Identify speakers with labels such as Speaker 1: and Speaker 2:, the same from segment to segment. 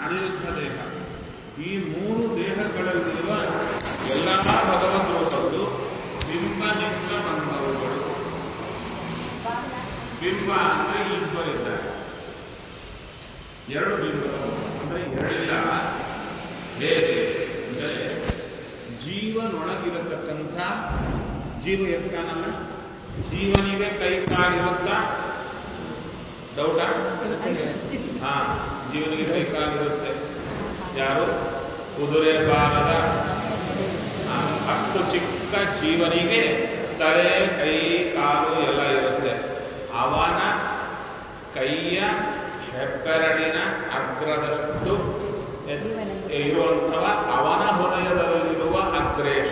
Speaker 1: ಅನಿರುದ್ಧ ದೇಹ ಈ ಮೂರು ದೇಹಗಳಲ್ಲಿರುವ ಎಲ್ಲ ಭಗವದ್ ರೂಪಗಳು ಬಿಂಬನಿಂದ ಬಂದವುಗಳು ಬಿಂಬ ಅಂದರೆ ಇಬ್ಬರಿದ್ದಾರೆ ಎರಡು ಬಿಂಬಗಳು ಅಂದರೆ ಎರಡಿಲ್ಲ ಹೇಗೆ ಅಂದರೆ ಜೀವನೊಳಗಿರತಕ್ಕಂಥ ಜೀವ ಇರ್ತಾನಲ್ಲ ಜೀವನಿಗೆ ಕೈ ಕಾಲಿರುತ್ತಾ ಡೌಟಾ ಹಾ ಜೀವನಿಗೆ ಕೈ ಕಾಲಿರುತ್ತೆ ಯಾರು ಕುದುರೆ ಬಾಲದ ಆ, ಅಷ್ಟು ಚಿಕ್ಕ ಜೀವನಿಗೆ ತಲೆ ಕೈ ಕಾಲು ಎಲ್ಲ ಇರುತ್ತೆ ಅವನ ಕೈಯ ಹೆಬ್ಬೆರಳಿನ ಅಗ್ರದಷ್ಟು ಎತ್- ಇರುವಂಥವ ಅವನ ಹೃದಯದಲ್ಲಿರುವ ಅಗ್ರೇಶ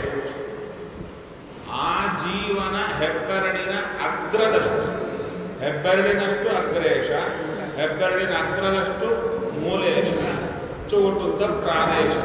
Speaker 1: ಆ ಜೀವನ ಹೆಬ್ಬೆರಳಿನ ಅಗ್ರದಷ್ಟು ಹೆಬ್ಬೆರಳಿನಷ್ಟು ಅಗ್ರೇಶ ಹೆಬ್ಬೆರಳಿನ ಅಗ್ರದಷ್ಟು ಮೂಲೇಶ ಚೋಟುದ್ದ ಪ್ರಾದೇಶ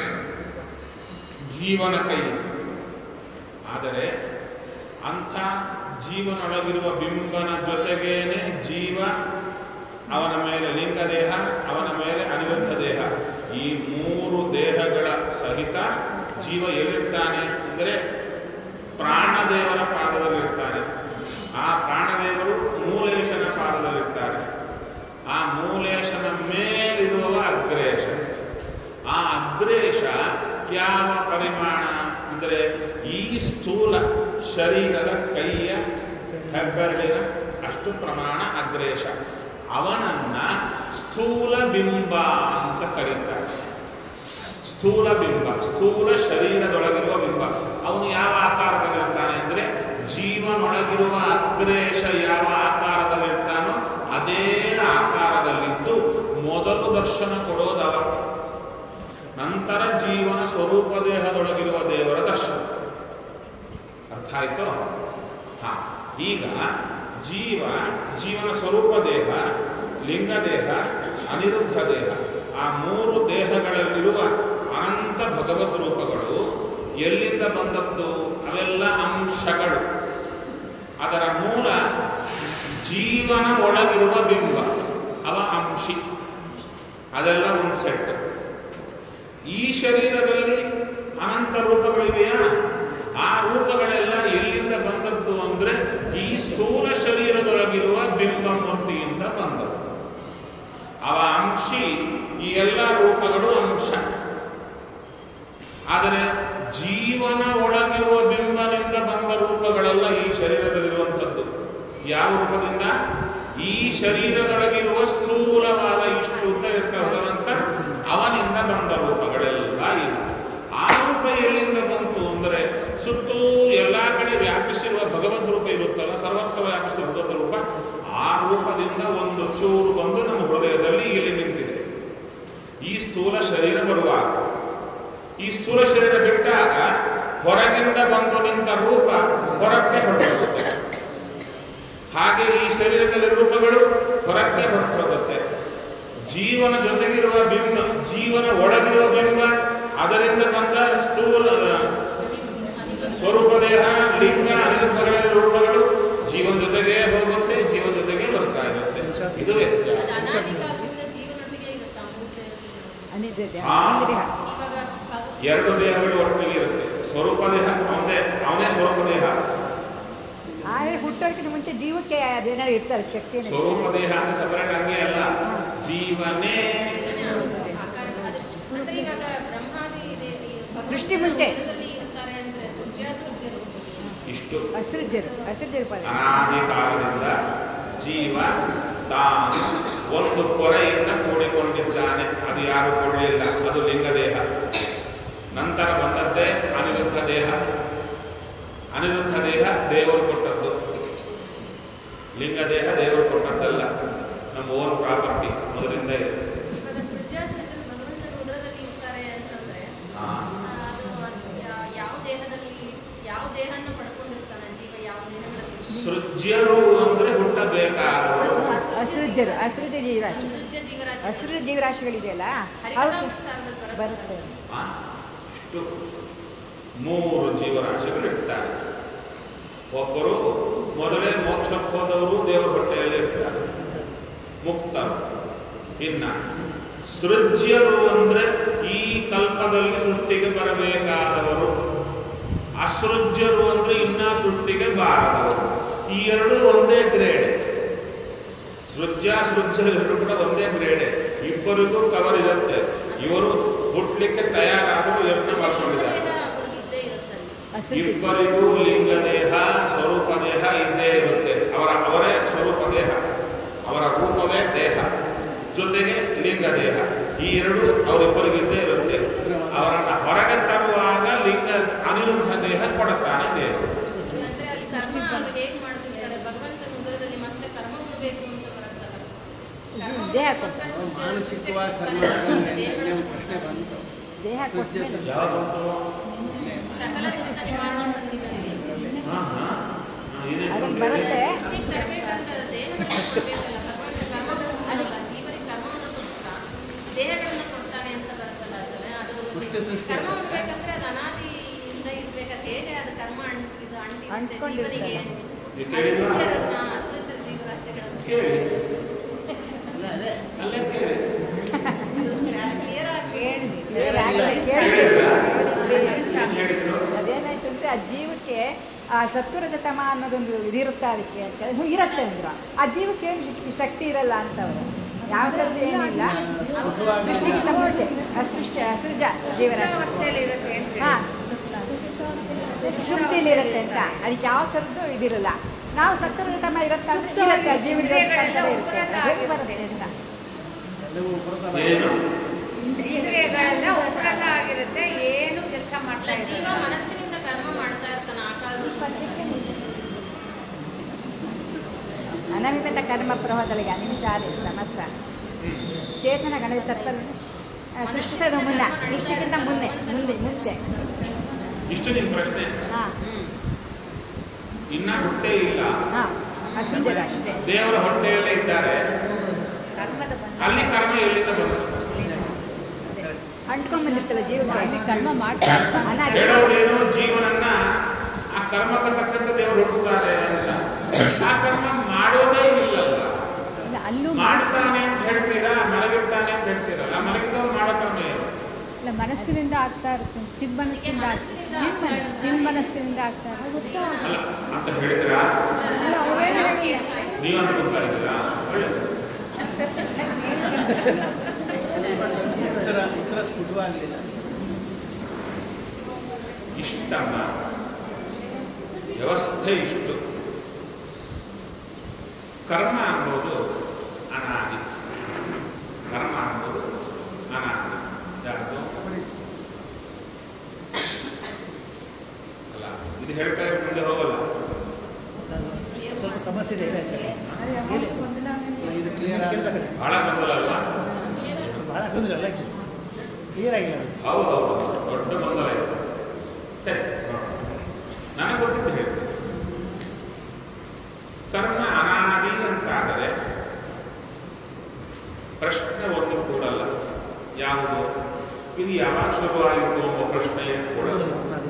Speaker 1: ಜೀವನ ಕೈ ಆದರೆ ಅಂಥ ಜೀವನೊಳಗಿರುವ ಬಿಂಬನ ಜೊತೆಗೇನೆ ಜೀವ ಅವನ ಮೇಲೆ ಲಿಂಗದೇಹ ಅವನ ಮೇಲೆ ಅನಿರುದ್ಧ ದೇಹ ಈ ಮೂರು ದೇಹಗಳ ಸಹಿತ ಜೀವ ಎಲ್ಲಿರ್ತಾನೆ ಅಂದರೆ ಪ್ರಾಣದೇವರ ಪಾದದಲ್ಲಿರ್ತಾನೆ ಆ ಪ್ರಾಣದೇವರು ಮೂಲೇಶನ ಪಾದದಲ್ಲಿರ್ತಾರೆ ಆ ಮೂಲೇಶನ ಮೇಲಿರುವವ ಅಗ್ರೇಶ ಆ ಅಗ್ರೇಶ ಯಾವ ಪರಿಮಾಣ ಅಂದರೆ ಈ ಸ್ಥೂಲ ಶರೀರದ ಕೈಯ ಹೆಬ್ಬೆರಳಿನ ಅಷ್ಟು ಪ್ರಮಾಣ ಅಗ್ರೇಶ ಅವನನ್ನ ಸ್ಥೂಲ ಬಿಂಬ ಅಂತ ಕರೀತಾರೆ ಸ್ಥೂಲ ಬಿಂಬ ಸ್ಥೂಲ ಶರೀರದೊಳಗಿರುವ ಬಿಂಬ ಅವನು ಯಾವ ಆಕಾರದಲ್ಲಿರ್ತಾನೆ ಅಂದರೆ ಜೀವನೊಳಗಿರುವ ಅಗ್ರೇಶ ಯಾವ ಆಕಾರದಲ್ಲಿರ್ತಾನೋ ಅದೇ ಆಕಾರದಲ್ಲಿದ್ದು ಮೊದಲು ದರ್ಶನ ಕೊಡೋದವ ನಂತರ ಜೀವನ ಸ್ವರೂಪ ದೇಹದೊಳಗಿರುವ ದೇವರ ದರ್ಶನ ಅರ್ಥ ಆಯ್ತು ಹಾ ಈಗ ಜೀವ ಜೀವನ ಸ್ವರೂಪ ದೇಹ ಲಿಂಗ ದೇಹ ಅನಿರುದ್ಧ ದೇಹ ಆ ಮೂರು ದೇಹಗಳಲ್ಲಿರುವ ಅನಂತ ಭಗವದ್ ರೂಪಗಳು ಎಲ್ಲಿಂದ ಬಂದದ್ದು ಅವೆಲ್ಲ ಅಂಶಗಳು ಅದರ ಮೂಲ ಜೀವನ ಒಳಗಿರುವ ಬಿಂಬ ಅವ ಅಂಶಿ ಅದೆಲ್ಲ ಒಂದು ಸೆಟ್ ಈ ಶರೀರದಲ್ಲಿ ಅನಂತ ರೂಪಗಳಿವೆಯಾ ಆ ರೂಪಗಳೆಲ್ಲ ಎಲ್ಲಿಂದ ಬಂದದ್ದು ಅಂದ್ರೆ ಈ ಸ್ಥೂಲ ಶರೀರದೊಳಗಿರುವ ಬಿಂಬ ಮೂರ್ತಿಯಿಂದ ಬಂದದ್ದು ಅವ ಅಂಶಿ ಈ ಎಲ್ಲ ರೂಪಗಳು ಅಂಶ ಆದರೆ ಜೀವನ ಒಳಗಿರುವ ಬಿಂಬನಿಂದ ಬಂದ ರೂಪಗಳೆಲ್ಲ ಈ ಶರೀರದಲ್ಲಿರುವಂಥದ್ದು ಯಾವ ರೂಪದಿಂದ ಈ ಶರೀರದೊಳಗಿರುವ ಸ್ಥೂಲವಾದ ಇಷ್ಟು ಉದ್ದ ಇರ್ತಕ್ಕಂಥ ಅವನಿಂದ ಬಂದ ರೂಪಗಳೆಲ್ಲ ಇವು ಆ ರೂಪ ಎಲ್ಲಿಂದ ಬಂತು ಅಂದರೆ ಸುತ್ತೂ ಎಲ್ಲ ಕಡೆ ವ್ಯಾಪಿಸಿರುವ ಭಗವದ್ ರೂಪ ಇರುತ್ತಲ್ಲ ಸರ್ವತ್ರ ವ್ಯಾಪಿಸಿದ ಭಗವದ್ ರೂಪ ಆ ರೂಪದಿಂದ ಒಂದು ಚೂರು ಬಂದು ನಮ್ಮ ಹೃದಯದಲ್ಲಿ ಇಲ್ಲಿ ನಿಂತಿದೆ ಈ ಸ್ಥೂಲ ಶರೀರ ಬರುವಾಗ ಈ ಸ್ಥೂಲ ಶರೀರ ಬಿಟ್ಟಾಗ ಹೊರಗಿಂದ ಬಂದು ನಿಂತ ರೂಪ ಹೊರಕ್ಕೆ ಹೊರಟೋಗುತ್ತೆ ಹಾಗೆ ಈ ಶರೀರದಲ್ಲಿ ರೂಪಗಳು ಹೊರಕ್ಕೆ ಹೊರಟೋಗುತ್ತೆ ಜೀವನ ಜೊತೆಗಿರುವ ಬಿಂಬ ಜೀವನ ಒಳಗಿರುವ ಬಿಂಬ ಅದರಿಂದ ಬಂದ ಸ್ಥೂಲ ಸ್ವರೂಪ ದೇಹ ಲಿಂಗ ಅನಿರುದ್ಧಗಳ ರೂಪಗಳು ಜೀವನ ಜೊತೆಗೆ ಹೋಗುತ್ತೆ ಜೀವನ ಜೊತೆಗೆ ಬರ್ತಾ ಇರುತ್ತೆ ಇದು ವ್ಯತ್ಯಾಸ
Speaker 2: ಅದು ಅನಾದಿ ಕಾಲದಿಂದ ಜೀವನೊಟ್ಟಿಗೆ ಇರುತ್ತಾ ಮೂರ್ತಿ
Speaker 3: ಅನಿರುದ್ಧ
Speaker 1: ಆ.
Speaker 3: ಲಿಂಗದೇಹ
Speaker 2: ಇವಾಗ ಭಗವಂತ
Speaker 1: ಎರಡು ದೇಹಗಳು ಒಟ್ಟಿಗೆ ಇರುತ್ತೆ ಸ್ವರೂಪ ದೇಹ ಅವನೇ ಅವನೇ ಸ್ವರೂಪ ದೇಹ
Speaker 3: ಆದರೆ ಹುಟ್ಟೋದಕ್ಕಿಂತ ಮುಂಚೆ ಜೀವಕ್ಕೆ ಅದೇನಾದ್ರು ಇರ್ತದೆ ಶಕ್ತಿ ಏನಾದ್ರು
Speaker 1: ಸ್ವರೂಪ ದೇಹ ಅಂದ್ರೆ ಸಪರೇಟ್ ಹಂಗೆ ಅಲ್ಲ ಜೀವನೇ
Speaker 2: ಆಕಾರ ಅದು- ಅಂದ್ರೆ ಇವಾಗ ಬ್ರಹ್ಮಾದಿ ಇದೆ- ಈ ಭಗವಂತನ
Speaker 3: ಸೃಷ್ಟಿ ಮುಂಚೆ.
Speaker 2: ಉದರದಲ್ಲಿ ಇರ್ತಾರೆ ಅಂದ್ರೆ ಸೃಜ್ಯ ಸೃಜ್ಯರು
Speaker 1: ಇಷ್ಟು
Speaker 3: ಅಸೃಜರು ಅಸೃಜರು ಪದ
Speaker 1: ಅನಾದಿ ಕಾಲದಿಂದ ಜೀವ ತಾನು ಒಂದು ಕೊರೆಯಿಂದ ಕೂಡಿಕೊಂಡಿದ್ದಾನೆ ಅದು ಯಾರು ಕೊಡಲಿಲ್ಲ ಅದು ಲಿಂಗದೇಹ ನಂತರ ಬಂದದ್ದೇ ಅನಿರುದ್ಧ ದೇಹ ಅನಿರುದ್ಧ ದೇಹ ದೇವರು ಕೊಟ್ಟದ್ದು ಲಿಂಗದೇಹ ದೇವರು ಕೊಟ್ಟದ್ದಲ್ಲ ನಮ್ಮ ಓನ್ ಪ್ರಾಪರ್ಟಿ ಮೊದಲಿಂದ ಇದೆ
Speaker 2: ಇವಾಗ ಸೃಜ್ಯ ಸೃಜ್ಯರು ಭಗವಂತನ ಉದರದಲ್ಲಿ ಇರ್ತಾರೆ ಅಂತಂದ್ರೆ
Speaker 1: ಆ,
Speaker 2: ಆ, ಅದು ಯಾ- ಯಾವ ದೇಹದಲ್ಲಿ ಯಾವ ದೇಹನ ಪಡ್ಕೊಂಡಿರ್ತಾನೆ ಜೀವ ಯಾವ ದೇಹಗಳಲ್ಲಿ
Speaker 1: ಸೃಜ್ಯರು ಅಂದ್ರೆ ಹುಟ್ಟಬೇಕಾದವರು
Speaker 3: ಅಸೃಜರು ಅಸೃಜ ಜೀವರಾಶಿ
Speaker 2: ಸೃಜ್ಯ ಜೀವರಾಶಿ
Speaker 3: ಅಸೃಜ ಜೀವರಾಶಿಗಳಿದೆಯಲ್ಲ
Speaker 2: ಹರಿಕಥಾ
Speaker 3: ಅವು
Speaker 2: ಉಚ್ಚಾರದಲ್ಲಿ
Speaker 3: ಬರುತ್ತೆ
Speaker 1: ಆ, ಇಷ್ಟು ಮೂರು ಜೀವರಾಶಿಗಳು ಇರ್ತಾರೆ ಒಬ್ಬರು ಮೊದಲೇ ಮೋಕ್ಷಕ್ಕೆ ಹೋದವರು ದೇವರ ಹೊಟ್ಟೆಯಲ್ಲಿ ಇರ್ತಾರೆ ಮುಕ್ತರು ಇನ್ನ ಸೃಜ್ಯರು ಅಂದ್ರೆ ಈ ಕಲ್ಪದಲ್ಲಿ ಸೃಷ್ಟಿಗೆ ಬರಬೇಕಾದವರು ಅಸೃಜ್ಯರು ಅಂದ್ರೆ ಇನ್ನ ಸೃಷ್ಟಿಗೆ ಬಾರದವರು ಈ ಎರಡೂ ಒಂದೇ ಗ್ರೇಡ್ ಸೃಜ್ಯ ಸೃಜ್ಯ ಎರಡು ಕೂಡ ಒಂದೇ ಗ್ರೇಡ್ ಇಬ್ಬರಿಗೂ ಕವರ್ ಇರುತ್ತೆ ಇವರು ಹುಟ್ಲಿಕ್ಕೆ ತಯಾರಾದರೂ ಯತ್ನ ಮಾಡ್ಕೊಂಡಿದ್ದಾರೆ
Speaker 2: ದೇಹ ಅವ್ರಿಗೆ ಇದ್ದೇ ಇರುತ್ತಲ್ಲಿ
Speaker 3: ಅಸೃಜಿ
Speaker 1: ಇಬ್ಬರಿಗೂ ಲಿಂಗ ದೇಹ ಸ್ವರೂಪ ದೇಹ ಇದ್ದೇ ಇರುತ್ತೆ ಅವರ ಅವರೇ ಸ್ವರೂಪ ದೇಹ ಅವರ ರೂಪವೇ ದೇಹ ಜೊತೆಗೆ ಲಿಂಗ ದೇಹ ಈ ಎರಡು ಅವರಿಬ್ಬರಿಗಿದ್ದೇ ಇರುತ್ತೆ ಅವರನ್ನ ಹೊರಗೆ ತರುವಾಗ ಲಿಂಗ ಅನಿರುದ್ಧ ದೇಹ ಕೊಡುತ್ತಾನೆ ದೇಹ
Speaker 2: ಅಂದ್ರೆ ಅಲ್ಲಿ ಕರ್ಮ ಅವ್ರು ಹೇಗ್ ಮಾಡ್ತಿರ್ತಾರೆ ಭಗವಂತನ ಉದರದಲ್ಲಿ ಮತ್ತೆ ಕರ್ಮ ಉಣ್ಬೇಕು ಅಂತ ಬರುತ್ತಲ್ಲ ಕರ್ಮ
Speaker 3: ದೇಹ
Speaker 2: ಉಣ್ಲಿಕ್ಕೋಸ್ಕರ ಸೃಷ್ಟಿ-
Speaker 4: ಮಾನಸಿಕವಾಗಿ ಕರ್ಮ
Speaker 2: ಸೃಷ್ಟಿ-
Speaker 4: ನಿಮ್ಮ
Speaker 2: ದೇಹವನ್ನು
Speaker 4: ಪ್ರಶ್ನೆ ಬಂತು
Speaker 3: ದೇಹ ಕೊಟ್ಟರೆ
Speaker 4: ಸೃಜ್ಯ
Speaker 1: ಯಾವುದು
Speaker 2: ಸಕಲ ದುರಿತ ನಿವಾರಣೆ ಸಂಧಿನಲ್ಲಿ
Speaker 1: ಹಾ ಹಾ ಏನೇ
Speaker 3: ಅದ್ರಲ್ಲಿ ಬರುತ್ತೆ
Speaker 2: ಸೃಷ್ಟಿಗೆ ತರಬೇಕಂತ ದೇಹಗಳನ್ನ ಕೊಡ್ಬೇಕಲ್ಲ ಭಗವಂತ ಕರ್ಮವನ್ನು ಕೊಡಲ್ಲ ಜೀವನಿಗೆ ಕರ್ಮವನ್ನು ಕೊಡ್ತಾ ದೇಹಗಳನ್ನ ಕೊಡ್ತಾನೆ ಅಂತ ಬರುತ್ತಲ್ಲ ಆಚಾರ್ಯ ಅದು
Speaker 4: ಸೃಷ್ಟಿ ಸೃಷ್ಟಿ
Speaker 2: ಕರ್ಮ ಉಣ್ಬೇಕಂದ್ರೆ ಅದು ಅನಾದಿಯಿಂದ ಇರ್ಬೇಕಂತ ಹೇಗೆ ಅದು ಕರ್ಮ ಅಂಟಿದ್ದು ಅಂಟಿರುತ್ತೆ
Speaker 3: ಅಂಟ್ಕೊಂಡಿರುತ್ತೆ.
Speaker 2: ಜೀವನಿಗೆ
Speaker 1: ಇದು ಕೇಳಿದ್ರಾ?
Speaker 2: ಅಸೃಜರನ್ನ ಅಸೃಜರ ಜೀವರಾಶಿಗಳನ್ನು
Speaker 1: ಕೇಳಿ
Speaker 4: ಅಲ್ಲ ಅದೇ
Speaker 1: ಅಲ್ಲೇ ಕೇಳಿ
Speaker 2: ಕ್ಲಿಯರ್ ಆಗಿ
Speaker 3: ಕ್ಲಿಯರ್ ಆಗಲ್ಲ ಕೇಳಿದ್ವಿ ಕೇಳಿದ್ವಿ
Speaker 1: ಏನ್ ಹೇಳಿದ್ರು
Speaker 3: ಅದೇನಾಯ್ತು ಅಂದ್ರೆ ಆ ಜೀವಕ್ಕೆ ಆ ಸತ್ವರದ ತಮ ಅನ್ನೋದೊಂದು ಇದಿರುತ್ತೆ ಅದಕ್ಕೆ ಅಂತ ಹ್ಞೂ ಇರುತ್ತೆ ಅಂದ್ರು ಆ ಜೀವಕ್ಕೆ ಏನು ಶಕ್ತಿ- ಶಕ್ತಿ ಇರಲ್ಲ ಅಂತವ್ರು ಯಾವ ಥರದ್ದು ಏನಿಲ್ಲ ಸೃಷ್ಟಿಗಿಂತ ಮುಂಚೆ ಅಸೃಷ್ಟ ಅಸೃಜ ಜೀವರಾಶಿ ಹಾಂ ಸುಪ್ತಿಲಿರುತ್ತೆ ಅಂತ ಅದಕ್ಕೆ ಯಾವ ಥರದ್ದು ಇದಿರಲ್ಲ ನಾವು ಸತ್ವರದ ತಮ ಇರುತ್ತೆ ಅಂದ್ರೆ ಇರುತ್ತೆ ಆ ಜೀವನ ಇರುತ್ತೆ ಅದು ಹೇಗೆ ಬರುತ್ತೆ ಅಂತ
Speaker 4: ಎಲ್ಲವೂ ಬರ್ತಲ್ಲ.
Speaker 1: ಏನು
Speaker 5: ಇಂದ್ರಿಯಗಳೆಲ್ಲ ಉಪರತ ಆಗಿರುತ್ತೆ ಏನು ಕೆಲಸ ಮಾಡ್ತಾ
Speaker 2: ಜೀವ
Speaker 5: ಇಲ್ಲ
Speaker 2: ಮನಸ್ಸಿನಿಂದ ಕರ್ಮ ಮಾಡ್ತಾ ಇರ್ತಾನೆ ಆ ಕಾಲದಲ್ಲಿ
Speaker 3: ಅನಮಿತ ಕರ್ಮ ಪ್ರಭಾವದೊಳಗೆ ಅನಿಮಿಷ ಆದಿ ಸಮಸ್ತ ಚೇತನ ಗಣದ ತತ್ವ ಸೃಷ್ಟಿಸೋದು ಮುನ್ನ ಸೃಷ್ಟಿಗಿಂತ ಮುನ್ನೆ ಮುಂದೆ ಮುಂಚೆ
Speaker 1: ಇಷ್ಟು ನಿಮ್ಮ ಪ್ರಶ್ನೆ
Speaker 3: ಹಾಂ
Speaker 1: ಇನ್ನ ಹೊಟ್ಟೆ ಇಲ್ಲ
Speaker 3: ಹಾಂ ಅಸೃಜ ರಾಶಿ
Speaker 1: ದೇವರ ಹೊಟ್ಟೆಯಲ್ಲೇ ಇದ್ದಾರೆ
Speaker 5: ಕರ್ಮದ ಬಂಧ
Speaker 1: ಅಲ್ಲಿ ಕರ್ಮ ಎಲ್ಲಿಂದ ಬಂತು
Speaker 3: ಅಂಟ್ಕೊಂಡ್ ಬಂದಿರ್ತಲ್ಲ ಜೀವಕ್ಕೆ ಕರ್ಮ ಮಾಡ್ತಾ ಅನಾದಿ
Speaker 1: ಹೇಳೋರೇನು ಜೀವನನ್ನ ಆ ಕರ್ಮಕ್ಕೆ ತಕ್ಕಂತೆ ದೇವರು ಹುಟ್ಟಿಸ್ತಾರೆ ಅಂತ ಆ ಕರ್ಮ ಮಾಡೋದೇ ಇಲ್ಲಲ್ಲ
Speaker 6: ಅಲ್ಲೂ
Speaker 1: ಮಾಡ್ತಾನೆ ಅಂತ ಹೇಳ್ತೀರಾ ಮಲಗಿರ್ತಾನೆ ಅಂತ ಹೇಳ್ತೀರಲ್ಲ ಮಲಗಿದವ್ರು ಮಾಡೋ ಕರ್ಮ ಏನು
Speaker 6: ಇಲ್ಲ ಮನಸ್ಸಿನಿಂದ ಆಗ್ತಾ ಇರುತ್ತೆ ಚಿಕ್ಕ ಮನಸ್ಸಿಂದ
Speaker 2: ಮನಸ್ಸಿನಿಂದ
Speaker 6: ಚಿಕ್ಕ ಮನಸ್ಸು ಚಿಕ್ಕ ಮನಸ್ಸಿನಿಂದ ಆಗ್ತಾ ಇರುತ್ತೆ
Speaker 1: ಅಲ್ಲ ಅಂತ ಹೇಳಿದ್ರಾ ನೀವು ಅನ್ಕೊಂತಾ ಇದ್ದೀರಾ ಒಳ್ಳೆದು
Speaker 4: ಉತ್ತರ ಉತ್ತರ ಸ್ಫುಟವಾಗಲಿಲ್ಲ
Speaker 1: ಇಷ್ಟನ್ನ ವ್ಯವಸ್ಥೆ ಇಷ್ಟು ಕರ್ಮ ಅನ್ನೋದು ಅನಾದಿ ಕರ್ಮ ಅನ್ನೋದು ಅನಾದಿ ಯಾರ್ದು ಅಲ್ಲ ಇದು ಹೇಳ್ತಾ ಇರೋ ಮುಂದೆ ಹೋಗಲ್ಲ
Speaker 7: ಸ್ವಲ್ಪ ಸಮಸ್ಯೆ ಇದೆ ಆಚಾರ್ಯ
Speaker 4: ಇದು ಕ್ಲಿಯರ್ ಆಗಿದೆ
Speaker 1: ಬಹಳ ಗೊಂದಲ ಅಲ್ವಾ
Speaker 7: ಭಾಳ ತೊಂದರೆ ಅಲ್ಲ ಕ್ಲಿಯರ್ ಆಗಿಲ್ಲ ಅದು.
Speaker 1: ಹೌದು ಹೌದು ದೊಡ್ಡ ಗೊಂದಲ ಇದೆ ಸರಿ ನೋಡೋಣ. ನನಗೆ ಗೊತ್ತಿದ್ದು ಹೇಳಿ ಕರ್ಮ ಅನಾದಿ ಅಂತಾದರೆ ಪ್ರಶ್ನೆ ಒಂದು ಕೂಡಲ್ಲ ಯಾವುದು ಇದು ಯಾವಾಗ ಶುರುವಾಯಿತು ಎಂಬ ಪ್ರಶ್ನೆಯೇ ಕೂಡಲ್ಲ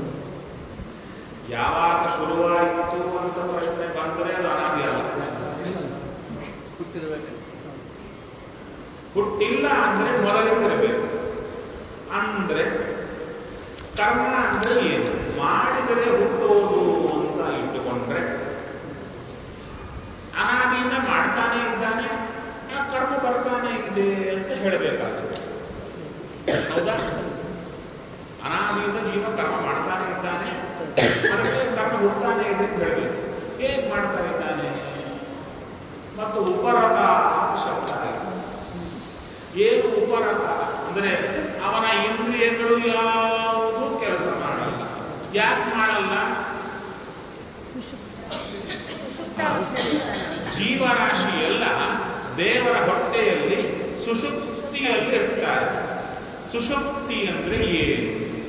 Speaker 1: ಯಾವಾಗ ಶುರುವಾಯಿತು ಅಂತ ಪ್ರಶ್ನೆ ಬಂದರೆ ಅದು ಅನಾದಿ ಅಲ್ಲ
Speaker 4: ಹುಟ್ಟಿರ್ಬೇಕು
Speaker 1: ಹುಟ್ಟಿಲ್ಲ ಅಂದ್ರೆ ಮೊದಲಿದ್ದಿರಬೇಕು ಅಂದ್ರೆ ಕರ್ಮ ಅಂದ್ರೆ ಏನು ಮಾಡಿದರೆ ಹುಟ್ಟೋದು ಅಂತ ಇಟ್ಟುಕೊಂಡ್ರೆ ಅನಾದಿಯಿಂದ ಮಾಡ್ತಾನೆ ಇದ್ದಾನೆ ಆ ಕರ್ಮ ಬರ್ತಾನೆ ಇದೆ ಅಂತ ಹೇಳಬೇಕಾಗುತ್ತೆ ಹೌದಾ ಅನಾದಿಯಿಂದ ಜೀವ ಕರ್ಮ ಮಾಡ್ತಾನೆ ಇದ್ದಾನೆ ಅದಕ್ಕೆ ಕರ್ಮ ಹುಡ್ತಾನೆ ಇದೆ ಅಂತ ಹೇಳಬೇಕು ಹೇಗೆ ಮಾಡ್ತಾ ಇದ್ದಾನೆ ಮತ್ತು ಉಪರತ ಅಂತ ಶಬ್ದ ಇದೆ. ಏನು ಉಪರತ ಅಂದರೆ ಅವನ ಇಂದ್ರಿಯಗಳು ಯಾವುದೂ ಕೆಲಸ ಮಾಡಲ್ಲ ಯಾಕೆ ಮಾಡಲ್ಲ ಜೀವರಾಶಿ ಎಲ್ಲ ದೇವರ ಹೊಟ್ಟೆಯಲ್ಲಿ ಸುಷುಪ್ತಿಯಲ್ಲಿ ಇರ್ತಾರೆ ಸುಷುಪ್ತಿ ಅಂದರೆ ಏನು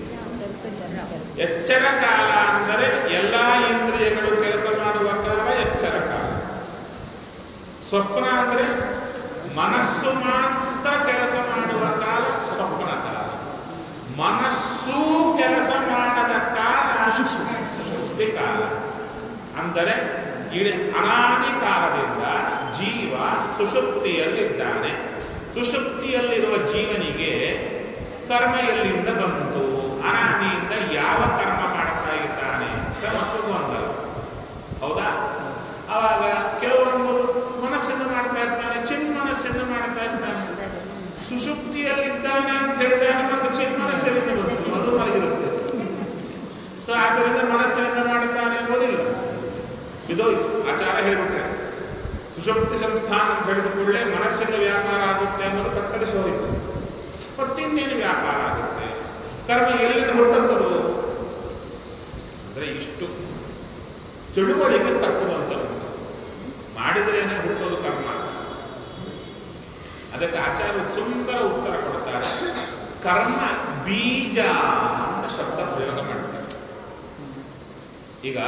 Speaker 1: ಎಚ್ಚರ ಕಾಲ ಅಂದರೆ ಎಲ್ಲ ಇಂದ್ರಿಯಗಳು ಕೆಲಸ ಮಾಡುವ ಕಾಲ ಎಚ್ಚರ ಕಾಲ ಸ್ವಪ್ನ ಅಂದರೆ ಮನಸ್ಸು ಮಾತ್ರ ಕೆಲಸ ಮಾಡುವ ಕಾಲ ಸ್ವಪ್ನ ಕಾಲ ಮನಸ್ಸು ಕೆಲಸ ಮಾಡದ ಕಾಲ ಸುಷುಪ್ತಿ ಕಾಲ ಅಂದರೆ ಇಡೀ ಅನಾದಿ ಕಾಲದಿಂದ ಜೀವ ಸುಷುಪ್ತಿಯಲ್ಲಿದ್ದಾನೆ ಸುಷುಪ್ತಿಯಲ್ಲಿರುವ ಜೀವನಿಗೆ ಕರ್ಮ ಎಲ್ಲಿಂದ ಬಂತು ಅನಾದಿಯಿಂದ ಯಾವ ಕರ್ಮ ಮಾಡ್ತಾ ಇದ್ದಾನೆ ಅಂತ ಮತ್ತು ಗೊಂದಲ ಹೌದಾ ಅವಾಗ ಕೆಲವರು ಮನಸ್ಸಿಂದ ಮಾಡ್ತಾ ಇರ್ತಾನೆ ಚಿನ್ ಮನಸ್ಸಿಂದ ಮಾಡ್ತಾ ಇರ್ತಾನೆ ಸುಷುಪ್ತಿಯಲ್ಲಿದ್ದಾನೆ ಅಂತ ಹೇಳಿದಾಗ ಮತ್ತೆ ಚಿನ್ ಮನಸ್ಸಲ್ಲಿಂದ ಬಂತು ಅದು ಮಲಗಿರುತ್ತೆ ಸೊ ಆದ್ದರಿಂದ ಮನಸ್ಸಿನಿಂದ ಮಾಡುತ್ತಾನೆ ಎಂಬುದಿಲ್ಲ ಇದು ಆಚಾರ ಹೇಳಿಬಿಟ್ರೆ ಸುಷುಪ್ತಿ ಸಂಸ್ಥಾನ ಅಂತ ಹೇಳಿದ ಕೂಡಲೇ ಮನಸ್ಸಿಂದ ವ್ಯಾಪಾರ ಆಗುತ್ತೆ ಅನ್ನೋದು ಕತ್ತರಿಸಿ ಹೋಯಿತು ಮತ್ತಿನ್ನೇನು ವ್ಯಾಪಾರ ಆಗುತ್ತೆ ಕರ್ಮ ಎಲ್ಲಿಂದ ಹುಟ್ಟುತ್ತದು ಅಂದರೆ ಇಷ್ಟು ತಿಳುವಳಿಕೆ ತಕ್ಕುವಂಥದ್ದು ಮಾಡಿದ್ರೇನೆ ಹುಟ್ಟೋದು ಕರ್ಮ ಅದಕ್ಕೆ ಆಚಾರ್ಯರು ಸುಂದರ ಉತ್ತರ ಕೊಡ್ತಾರೆ ಕರ್ಮ ಬೀಜ ಅಂತ ಶಬ್ದ ಪ್ರಯೋಗ ಮಾಡ್ತಾರೆ ಈಗ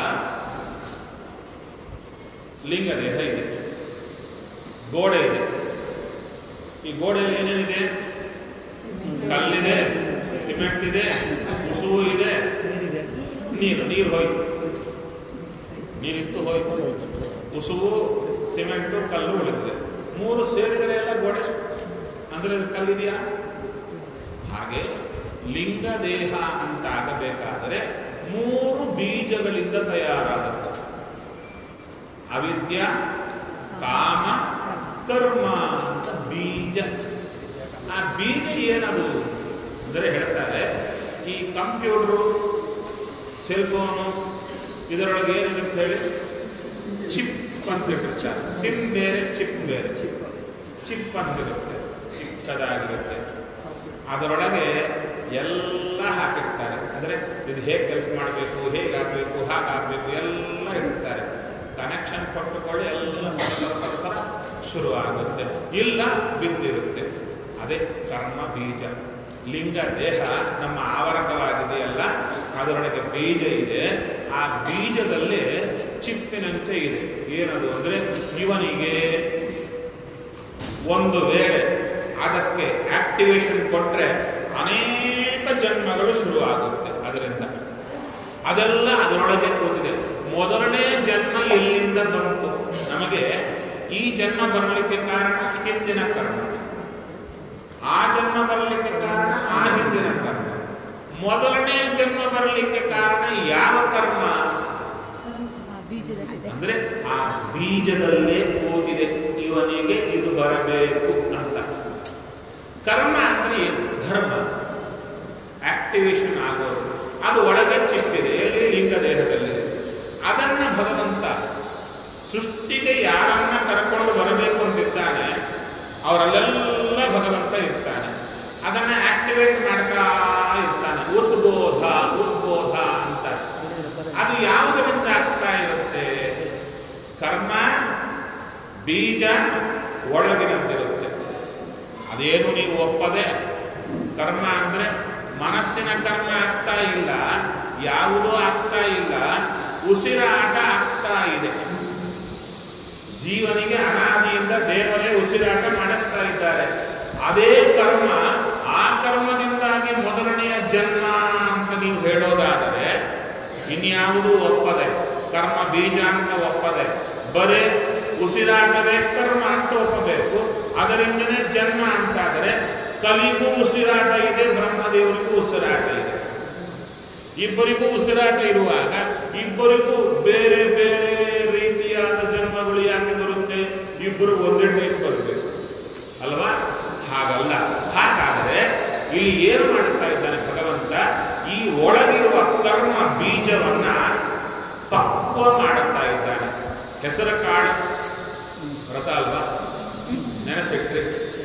Speaker 1: ಲಿಂಗದೇಹ ಇದೆ ಗೋಡೆ ಇದೆ ಈ ಗೋಡೆಯಲ್ಲಿ ಏನೇನಿದೆ ಕಲ್ಲಿದೆ ಸಿಮೆಂಟ್ ಇದೆ ಉಸುವು ಇದೆ
Speaker 7: ನೀರಿದೆ
Speaker 1: ನೀರು ನೀರು ಹೋಯ್ತು ನೀರಿತ್ತು ಹೋಯ್ತು ಉಸುವು ಸಿಮೆಂಟು ಕಲ್ಲು ಉಳಿದಿದೆ ಮೂರು ಸೇರಿದರೆ ಎಲ್ಲ ಗೋಡೆ ಅಂದರೆ ಅದು ಕಲ್ಲಿದೆಯಾ ಹಾಗೆ ಲಿಂಗ ದೇಹ ಅಂತ ಆಗಬೇಕಾದರೆ ಮೂರು ಬೀಜಗಳಿಂದ ತಯಾರಾಗುತ್ತೆ ಅವಿದ್ಯ ಕಾಮ ಕರ್ಮ ಅಂತ ಬೀಜ ಆ ಬೀಜ ಏನದು ಅಂದರೆ ಹೇಳ್ತಾರೆ ಈ ಕಂಪ್ಯೂಟ್ರು ಸೆಲ್ಫೋನು ಇದರೊಳಗೆ ಏನಿರುತ್ತೆ ಹೇಳಿ ಚಿಪ್ ಅಂತ ಇಟ್ಟಿರ್ತಾರೆ ಸಿಮ್ ಬೇರೆ ಚಿಪ್ ಬೇರೆ ಚಿಪ್ ಚಿಪ್ ಅಂತಿರುತ್ತೆ ಚಿಕ್ಕದಾಗಿರುತ್ತೆ ಅದರೊಳಗೆ ಎಲ್ಲ ಹಾಕಿರ್ತಾರೆ ಅಂದರೆ ಇದು ಹೇಗೆ ಕೆಲಸ ಮಾಡಬೇಕು ಹೇಗೆ ಆಗಬೇಕು ಹಾಗೆ ಆಗಬೇಕು ಎಲ್ಲ ಇಡ್ತಾರೆ ಕನೆಕ್ಷನ್ ಕೊಟ್ಟುಕೊಳ್ಳಿ ಎಲ್ಲ ಸರಸರ ಸರಸರ ಶುರು ಆಗುತ್ತೆ ಇಲ್ಲ ಬಿದ್ದಿರುತ್ತೆ ಅದೇ ಕರ್ಮ ಬೀಜ ಲಿಂಗ ದೇಹ ನಮ್ಮ ಆವರಕವಾಗಿದೆಯಲ್ಲ ಅದರೊಳಗೆ ಬೀಜ ಇದೆ ಆ ಬೀಜದಲ್ಲಿ ಚಿಪ್ಪಿನಂತೆ ಇದೆ ಏನದು ಅಂದರೆ ಇವನಿಗೆ ಒಂದು ವೇಳೆ ಅದಕ್ಕೆ ಆಕ್ಟಿವೇಶನ್ ಕೊಟ್ಟರೆ ಅನೇಕ ಜನ್ಮಗಳು ಶುರುವಾಗುತ್ತೆ ಅದರಿಂದ ಅದೆಲ್ಲ ಅದರೊಳಗೆ ಕೂತಿದೆ ಮೊದಲನೇ ಜನ್ಮ ಎಲ್ಲಿಂದ ಬಂತು ನಮಗೆ ಈ ಜನ್ಮ ಬರಲಿಕ್ಕೆ ಕಾರಣ ಹಿಂದಿನ ಕರ್ಮ ಆ ಜನ್ಮ ಬರಲಿಕ್ಕೆ ಕಾರಣ ಆ ಹಿಂದಿನ ಕರ್ಮ ಮೊದಲನೇ ಜನ್ಮ ಬರಲಿಕ್ಕೆ ಕಾರಣ ಯಾವ ಕರ್ಮ
Speaker 6: ಆ ಬೀಜದಲ್ಲಿದೆ
Speaker 1: ಅಂದ್ರೆ ಆ ಬೀಜದಲ್ಲೇ ಕೂತಿದೆ ಇವನಿಗೆ ಇದು ಬರಬೇಕು ಅಂತ ಕರ್ಮ ಅಂದ್ರೆ ಏನು ಧರ್ಮ ಆಕ್ಟಿವೇಶನ್ ಆಗೋದು ಅದು ಒಳಗೆ ಚಿಪ್ಪಿದೆ ಎಲ್ಲಿ ಲಿಂಗ ದೇಹದಲ್ಲಿದೆ ಅದನ್ನ ಭಗವಂತ ಸೃಷ್ಟಿಗೆ ಯಾರನ್ನ ಕರ್ಕೊಂಡು ಬರಬೇಕು ಅಂತಿದ್ದಾನೆ ಅವರಲ್ಲೆಲ್ಲ ಭಗವಂತ ಇರ್ತಾನೆ ಅದನ್ನ ಆಕ್ಟಿವೇಟ್ ಮಾಡ್ತಾ ಇರ್ತಾನೆ ಉದ್ಬೋಧ ಉದ್ಬೋಧ ಅಂತ ಅದು ಯಾವುದರಿಂದ ಆಗ್ತಾ ಇರುತ್ತೆ ಕರ್ಮ ಬೀಜ ಒಳಗಿನದ್ದಿರುತ್ತೆ ಅದೇನು ನೀವು ಒಪ್ಪದೆ ಕರ್ಮ ಅಂದ್ರೆ ಮನಸ್ಸಿನ ಕರ್ಮ ಆಗ್ತಾ ಇಲ್ಲ ಯಾವುದೂ ಆಗ್ತಾ ಇಲ್ಲ ಉಸಿರಾಟ ಆಗ್ತಾ ಇದೆ ಜೀವನಿಗೆ ಅನಾದಿಯಿಂದ ದೇವರೇ ಉಸಿರಾಟ ಮಾಡಿಸ್ತಾ ಇದ್ದಾರೆ ಅದೇ ಕರ್ಮ ಆ ಕರ್ಮದಿಂದಾಗಿ ಮೊದಲನೆಯ ಜನ್ಮ ಅಂತ ನೀವು ಹೇಳೋದಾದರೆ ಇನ್ಯಾವುದೂ ಒಪ್ಪದೆ ಕರ್ಮ ಬೀಜ ಅಂತ ಒಪ್ಪದೆ ಬರೇ ಉಸಿರಾಟವೇ ಕರ್ಮ ಅಂತ ಒಪ್ಪಬೇಕು ಅದರಿಂದನೇ ಜನ್ಮ ಅಂತಾದರೆ ಕಲಿಗೂ ಉಸಿರಾಟ ಇದೆ ಬ್ರಹ್ಮದೇವರಿಗೂ ಉಸಿರಾಟ ಇದೆ ಇಬ್ಬರಿಗೂ ಉಸಿರಾಟ ಇರುವಾಗ ಇಬ್ಬರಿಗೂ ಬೇರೆ ಬೇರೆ ರೀತಿಯಾದ ಜನ್ಮಗಳು ಯಾಕೆ ಬರುತ್ತೆ ಇಬ್ಬರು ಒಂದೇ ಟೈಪ್ ಬರಬೇಕು ಅಲ್ವಾ ಹಾಗಲ್ಲ ಹಾಗಾದರೆ ಇಲ್ಲಿ ಏನು ಮಾಡುತ್ತಾ ಇದ್ದಾನೆ ಭಗವಂತ ಈ ಒಳಗಿರುವ ಕರ್ಮ ಬೀಜವನ್ನ ಪಕ್ವ ಮಾಡುತ್ತಾ ಇದ್ದಾನೆ ಹೆಸರು ಕಾಳು ವ್ರತ ಅಲ್ವಾ ನೆನೆಸಿಟ್ರೆ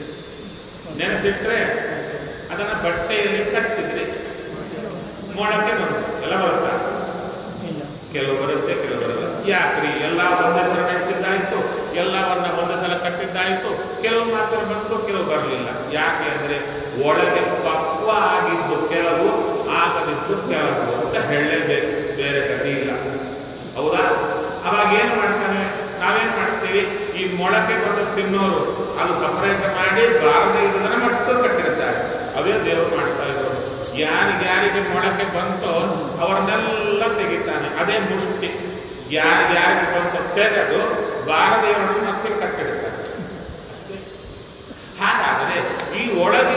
Speaker 1: ನೆನೆಸಿಟ್ರೆ ಅದನ್ನ ಬಟ್ಟೆಯಲ್ಲಿ ಕಟ್ಟಿದ್ರೆ ಮೊಳಕೆ ಬರುತ್ತೆ ಎಲ್ಲ ಬರುತ್ತಾ
Speaker 7: ಇಲ್ಲ
Speaker 1: ಕೆಲವು ಬರುತ್ತೆ ಕೆಲವು ಬರಲ್ಲ ಯಾಕ್ರಿ ಎಲ್ಲ ಒಂದೇ ಸಲ ನೆನೆಸಿದ್ದಾಯ್ತು ಎಲ್ಲವನ್ನ ಒಂದೇ ಸಲ ಕಟ್ಟಿದ್ದಾಯ್ತು ಕೆಲವು ಮಾತ್ರ ಬಂತು ಕೆಲವು ಬರಲಿಲ್ಲ ಯಾಕೆ ಅಂದ್ರೆ ಒಳಗೆ ಪಕ್ವ ಆಗಿದ್ದು ಕೆಲವು ಆಗದಿದ್ದು ಕೆಲವು ಅಂತ ಹೇಳಲೇಬೇಕು ಬೇರೆ ಗತಿ ಇಲ್ಲ ಹೌದಾ ಅವಾಗ ಏನು ಮಾಡ್ತಾನೆ ನಾವೇನ್ ಮಾಡ್ತೀವಿ ಈ ಮೊಳಕೆ ಬಂದು ತಿನ್ನೋರು ಅದು ಸಪರೇಟ್ ಮಾಡಿ ಬಾರದೆ ಇದ್ದದನ್ನ ಮಟ್ಟು ಕಟ್ಟಿರ್ತಾರೆ ಅವೇ ದೇವರು ಮಾಡ್ತಾ ಇರೋರು ಯಾರಿಗೆ ಯಾರಿಗೆ ಮೊಳಕೆ ಬಂತೋ ಅವರನ್ನೆಲ್ಲ ತೆಗಿತಾನೆ ಅದೇ ಮುಷ್ಟಿ ಯಾರಿಗೆ ಯಾರಿಗೆ ಬಂತೋ ತೆಗೆದು ಬಾರದೇವರನ್ನು ಮತ್ತೆ ಕಟ್ಟಿಡ್ತಾನೆ ಹಾಗಾದರೆ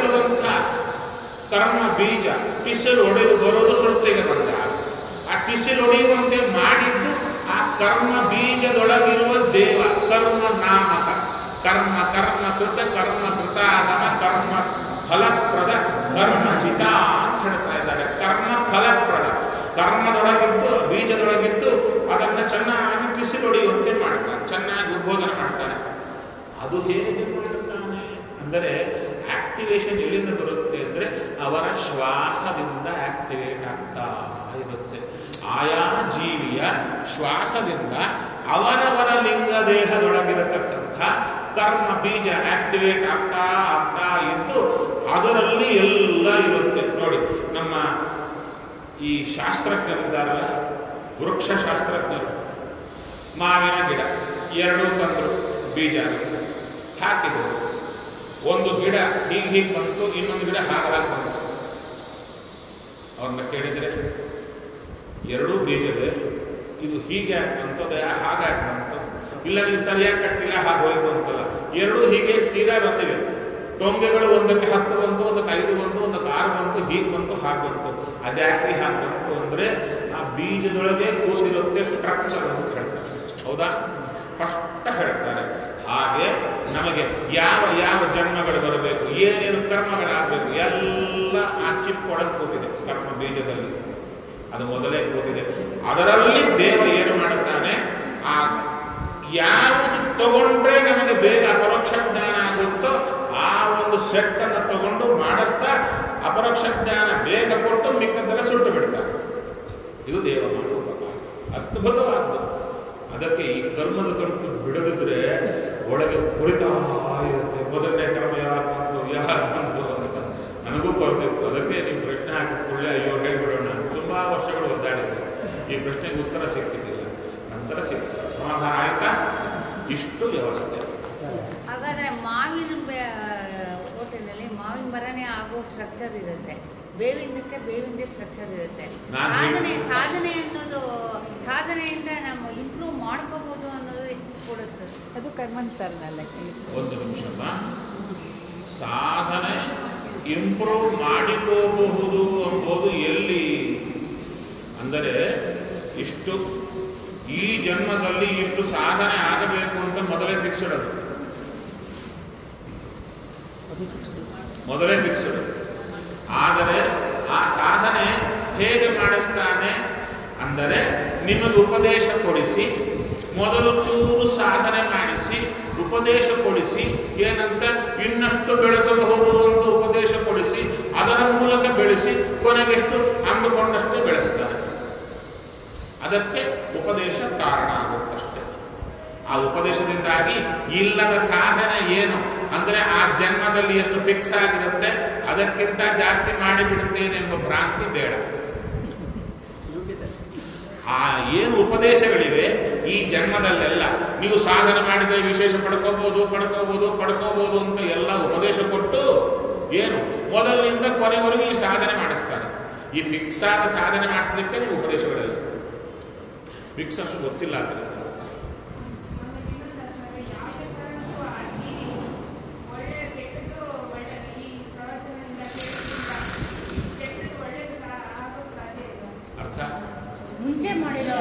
Speaker 1: ಒಳಗಿರುವಂಥ ಕರ್ಮ ಬೀಜ ಟಿಸಿಲ್ ಒಡೆದು ಬರೋದು ಸೃಷ್ಟಿಗೆ ಬಂದಾಗ ಆ ಟಿಸಿಲ್ ಒಡೆಯುವಂತೆ ಮಾಡಿದ್ದು ಆ ಕರ್ಮ ಬೀಜದೊಳಗಿರುವ ದೇವ ಕರ್ಮ ನಾಮಕ ಕರ್ಮ ಕರ್ಮ ಕೃತ ಕರ್ಮ ಕೃತಾಗಮ ಕರ್ಮ ಫಲಪ್ರದ ಕರ್ಮ ಜಿತ ಅಂತ ಹೇಳ್ತಾ ಇದ್ದಾರೆ ಕರ್ಮ ಫಲಪ್ರದ ಕರ್ಮದೊಳಗಿದ್ದು ಬೀಜದೊಳಗಿದ್ದು ಅದನ್ನು ಚೆನ್ನಾಗಿ ಟಿಸಿಲೊಡೆಯುವಂತೆ ಮಾಡ್ತಾನೆ ಚೆನ್ನಾಗಿ ಉದ್ಬೋಧನೆ ಮಾಡ್ತಾನೆ ಅದು ಹೇಗೆ ಮಾಡುತ್ತಾನೆ ಅಂದರೆ ಆಕ್ಟಿವೇಶನ್ ಎಲ್ಲಿಂದ ಬರುತ್ತೆ ಅಂದರೆ ಅವರ ಶ್ವಾಸದಿಂದ ಆಕ್ಟಿವೇಟ್ ಆಗ್ತಾ ಇರುತ್ತೆ ಆಯಾ ಜೀವಿಯ ಶ್ವಾಸದಿಂದ ಅವರವರ ಲಿಂಗ ದೇಹದೊಳಗಿರತಕ್ಕಂಥ ಕರ್ಮ ಬೀಜ ಆಕ್ಟಿವೇಟ್ ಆಗ್ತಾ ಆಗ್ತಾ ಇದ್ದು ಅದರಲ್ಲಿ ಎಲ್ಲ ಇರುತ್ತೆ ನೋಡಿ ನಮ್ಮ ಈ ಶಾಸ್ತ್ರಜ್ಞರಿದ್ದಾರಲ್ಲ ವೃಕ್ಷ ಶಾಸ್ತ್ರಜ್ಞರು ಮಾವಿನ ಗಿಡ ಎರಡೂ ತಂದರು ಬೀಜ ಹಾಕಿದರು ಒಂದು ಗಿಡ ಹೀಗೆ ಹೀಗೆ ಬಂತು ಇನ್ನೊಂದು ಗಿಡ ಹಾಗಾಗಿ ಬಂತು ಅವ್ರನ್ನ ಕೇಳಿದರೆ ಎರಡೂ ಬೀಜವೇ ಇದು ಹೀಗೆ ಯಾಕೆ ಬಂತು ಅದು ಯಾ- ಹಾಗಾಗಿ ಬಂತು ಇಲ್ಲ ನೀವು ಸರಿಯಾಗಿ ಕಟ್ಟಿಲ್ಲ ಹಾಗೆ ಹೋಯ್ತು ಅಂತಲ್ಲ ಎರಡೂ ಹೀಗೆ ಸೀದಾ ಬಂದಿವೆ ಟೊಂಬೆಗಳು ಒಂದಕ್ಕೆ ಹತ್ತು ಬಂತು ಒಂದಕ್ಕೆ ಐದು ಬಂತು ಒಂದಕ್ಕೆ ಆರು ಬಂತು ಹೀಗೆ ಬಂತು ಹಾಗೆ ಬಂತು ಅದ್ಯಾಕ್ರಿ ಹಾಗೆ ಬಂತು ಅಂದರೆ ಆ ಬೀಜದೊಳಗೆ ಕೂಸಿರುತ್ತೆ ಸ್ಟ್ರಕ್ಚರ್ ಅಂತ ಹೇಳ್ತಾರೆ ಹೌದಾ ಸ್ಪಷ್ಟ ಹೇಳ್ತಾರೆ ಹಾಗೆ ನಮಗೆ ಯಾವ ಯಾವ ಜನ್ಮಗಳು ಬರಬೇಕು ಏನೇನು ಕರ್ಮಗಳಾಗಬೇಕು ಎಲ್ಲ ಆ ಚಿಪ್ ಒಳಗೆ ಕೂತಿದೆ ಕರ್ಮ ಬೀಜದಲ್ಲಿ ಅದು ಮೊದಲೇ ಕೂತಿದೆ ಅದರಲ್ಲಿ ದೇವ ಏನು ಮಾಡುತ್ತಾನೆ ಆ ಯಾವುದು ತಗೊಂಡ್ರೆ ನಮಗೆ ಬೇಗ ಅಪರೋಕ್ಷ ಜ್ಞಾನ ಆಗುತ್ತೋ ಆ ಒಂದು ಸೆಟ್ ಅನ್ನು ತಗೊಂಡು ಮಾಡಿಸ್ತಾ ಅಪರೋಕ್ಷ ಜ್ಞಾನ ಬೇಗ ಕೊಟ್ಟು ಮಿಕ್ಕದೆಲ್ಲ ಸುಟ್ಟು ಬಿಡ್ತಾರೆ ಇದು ದೇವ ಮಾಡುವ ಉಪಕಾರ ಅದ್ಭುತವಾದ್ದು ಅದಕ್ಕೆ ಈ ಕರ್ಮದ ಕಡುಪು ಬಿಡದಿದ್ರೆ ಒಳಗೆ ಕುರಿತಾ ಇರುತ್ತೆ ಮೊದಲನೇ ಕರ್ಮ ಯಾರು ಬಂತು ಯಾರು ಬಂತು ಅಂತ ನನಗೂ ಬರ್ತಿತ್ತು ಅದಕ್ಕೆ ನೀವು ಪ್ರಶ್ನೆ ಹಾಕಿದ ಕೂಡಲೇ ಅಯ್ಯೋ ಹೇಳ್ಬಿಡೋಣ ತುಂಬ ವರ್ಷಗಳು ಒದ್ದಾಡಿಸಿದೆ ಈ ಪ್ರಶ್ನೆಗೆ ಉತ್ತರ ಸಿಕ್ಕಿದ್ದಿಲ್ಲ ನಂತರ ಸಿಕ್ತು ಸಮಾಧಾನ ಆಯ್ತಾ ಇಷ್ಟು ವ್ಯವಸ್ಥೆ
Speaker 5: ಹಾಗಾದ್ರೆ ಮಾವಿನ ಬೆ- ಹೋಟೆಲಲ್ಲಿ ಮಾವಿನ ಮರನೇ ಆಗೋ ಸ್ಟ್ರಕ್ಚರ್ ಇರುತ್ತೆ ಬೇವಿಂದಕ್ಕೆ ಬೇವಿಂದೇ ಸ್ಟ್ರಕ್ಚರ್ ಇರುತ್ತೆ
Speaker 1: ನಾನು
Speaker 5: ಸಾಧನೆ ಸಾಧನೆ ಅನ್ನೋದು ಸಾಧನೆಯಿಂದ ನಾವು ಇಂಪ್ರೂವ್ ಮಾಡ್ಕೋಬಹುದು ಅನ್ನೋದು ಕೊಡುತ್ತೆ
Speaker 3: ಅದು ಕರ್ಮಾನುಸಾರನಲ್ಲ
Speaker 1: ಒಂದು ನಿಮಿಷಮ್ಮ ಸಾಧನೆ ಇಂಪ್ರೂವ್ ಮಾಡಿಕೋಬಹುದು ಎಂಬುದು ಎಲ್ಲಿ ಅಂದರೆ ಇಷ್ಟು ಈ ಜನ್ಮದಲ್ಲಿ ಇಷ್ಟು ಸಾಧನೆ ಆಗಬೇಕು ಅಂತ ಮೊದಲೇ ಫಿಕ್ಸ್ಡ್ ಅದು ಮೊದಲೇ ಫಿಕ್ಸ್ಡ್ ಆದರೆ ಆ ಸಾಧನೆ ಹೇಗೆ ಮಾಡಿಸ್ತಾನೆ ಅಂದರೆ ನಿಮಗೆ ಉಪದೇಶ ಕೊಡಿಸಿ ಮೊದಲು ಚೂರು ಸಾಧನೆ ಮಾಡಿಸಿ ಉಪದೇಶ ಕೊಡಿಸಿ ಏನಂತ ಇನ್ನಷ್ಟು ಬೆಳೆಸಬಹುದು ಅಂತ ಉಪದೇಶ ಕೊಡಿಸಿ ಅದರ ಮೂಲಕ ಬೆಳೆಸಿ ಕೊನೆಗೆಷ್ಟು ಅಂದುಕೊಂಡಷ್ಟೇ ಬೆಳೆಸ್ತಾರೆ ಅದಕ್ಕೆ ಉಪದೇಶ ಕಾರಣ ಆಗುತ್ತಷ್ಟೇ ಆ ಉಪದೇಶದಿಂದಾಗಿ ಇಲ್ಲದ ಸಾಧನೆ ಏನು ಅಂದರೆ ಆ ಜನ್ಮದಲ್ಲಿ ಎಷ್ಟು ಫಿಕ್ಸ್ ಆಗಿರುತ್ತೆ ಅದಕ್ಕಿಂತ ಜಾಸ್ತಿ ಮಾಡಿಬಿಡುತ್ತೇನೆ ಎಂಬ ಭ್ರಾಂತಿ ಬೇಡ
Speaker 4: ಯೋಗ್ಯತೆ
Speaker 1: ಆ ಏನು ಉಪದೇಶಗಳಿವೆ ಈ ಜನ್ಮದಲ್ಲೆಲ್ಲ ನೀವು ಸಾಧನೆ ಮಾಡಿದರೆ ವಿಶೇಷ ಪಡ್ಕೋಬಹುದು ಪಡ್ಕೋಬಹುದು ಪಡ್ಕೋಬಹುದು ಅಂತ ಎಲ್ಲ ಉಪದೇಶ ಕೊಟ್ಟು ಏನು ಮೊದಲಿನಿಂದ ಕೊನೆವರೆಗೂ ಈ ಸಾಧನೆ ಮಾಡಿಸ್ತಾರೆ ಈ ಫಿಕ್ಸ್ ಆದ ಸಾಧನೆ ಮಾಡಿಸ್ಲಿಕ್ಕೆ ನೀವು ಉಪದೇಶಗಳೆಲ್ಲ ಫಿಕ್ಸ್ ಅಂತ ಗೊತ್ತಿಲ್ಲ ಅದರಿಂದ ಅರ್ಥ
Speaker 5: ಮುಂಚೆ ಮಾಡಿರೋ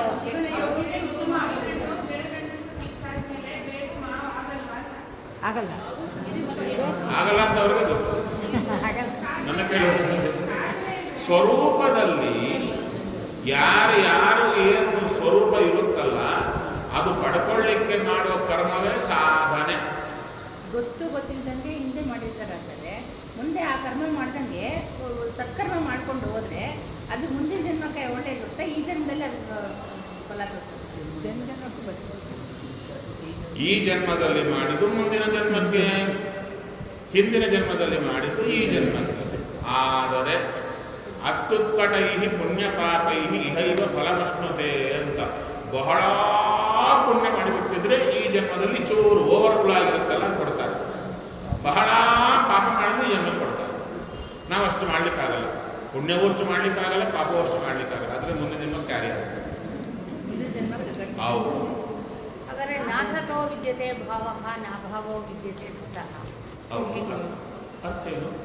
Speaker 3: ಆಗಲ್ಲ
Speaker 1: ಆಗಲ್ಲ ಅಂತ ಅವ್ರಿಗೆ ಗೊತ್ತು
Speaker 3: ಆಗಲ್ಲ
Speaker 1: ನನ್ನ ಕೇಳೋದು ಸ್ವರೂಪದಲ್ಲಿ ಯಾರು ಯಾರು ಏನು ಸ್ವರೂಪ ಇರುತ್ತಲ್ಲ ಅದು ಪಡ್ಕೊಳ್ಳಿಕ್ಕೆ ಮಾಡೋ ಕರ್ಮವೇ ಸಾಧನೆ
Speaker 5: ಗೊತ್ತು ಗೊತ್ತಿಲ್ಲದಂಗೆ ಹಿಂದೆ ಮಾಡಿರ್ತಾರಂತಾರೆ ಮುಂದೆ ಆ ಕರ್ಮ ಮಾಡ್ದಂಗೆ ಸತ್ಕರ್ಮ ಮಾಡ್ಕೊಂಡು ಹೋದ್ರೆ ಅದು ಮುಂದಿನ ಜನ್ಮಕ್ಕೆ ಒಳ್ಳೆಯದಿರುತ್ತೆ ಈ ಜನ್ಮದಲ್ಲಿ ಅದು ಫಲ ಕೊಡ್ತದೆ
Speaker 3: ಜನ ಜನಕ್ಕೂ ಬರ್ತದೆ
Speaker 1: ಈ ಜನ್ಮದಲ್ಲಿ ಮಾಡಿದ್ದು ಮುಂದಿನ ಜನ್ಮಕ್ಕೆ ಹಿಂದಿನ ಜನ್ಮದಲ್ಲಿ ಮಾಡಿದ್ದು ಈ ಜನ್ಮಕ್ಕೆ ಆದರೆ ಅತ್ಯುತ್ಕಟೈ ಪುಣ್ಯ ಪಾಪೈ ಇಹೈವ ಫಲಮಶ್ನುತೆ ಅಂತ ಬಹಳ ಪುಣ್ಯ ಮಾಡಿಬಿಟ್ಟಿದ್ರೆ ಈ ಜನ್ಮದಲ್ಲಿ ಚೂರು ಓವರ್ಫ್ಲೋ ಆಗಿರುತ್ತಲ್ಲ ಅದು ಕೊಡ್ತಾರೆ ಬಹಳ ಪಾಪ ಮಾಡಿದ್ರೆ ಈ ಜನ್ಮ ಕೊಡ್ತಾರೆ ನಾವು ಅಷ್ಟು ಮಾಡ್ಲಿಕ್ಕಾಗಲ್ಲ ಪುಣ್ಯವೂ ಅಷ್ಟು ಮಾಡ್ಲಿಕ್ಕಾಗಲ್ಲ ಪಾಪವೂ ಅಷ್ಟು ಮಾಡ್ಲಿಕ್ಕಾಗಲ್ಲ ಆದರೆ ಮುಂದಿನ ಜನ್ಮ ಕ್ಯಾರಿ ಆಗುತ್ತೆ
Speaker 5: ಇದು ಜನ್ಮಕ್ಕೆ ಗಟ್ಟಿ
Speaker 1: ಹೌದು
Speaker 5: ಹಾಗಾದ್ರೆ ನಾಸತೋ ವಿದ್ಯತೆ ಭಾವ ನಾಭಾವೋ ವಿದ್ಯತೆ ಸುತಃ
Speaker 1: ಹೌದು
Speaker 5: ಹೇಗೆ
Speaker 1: ಅರ್ಥ ಏನು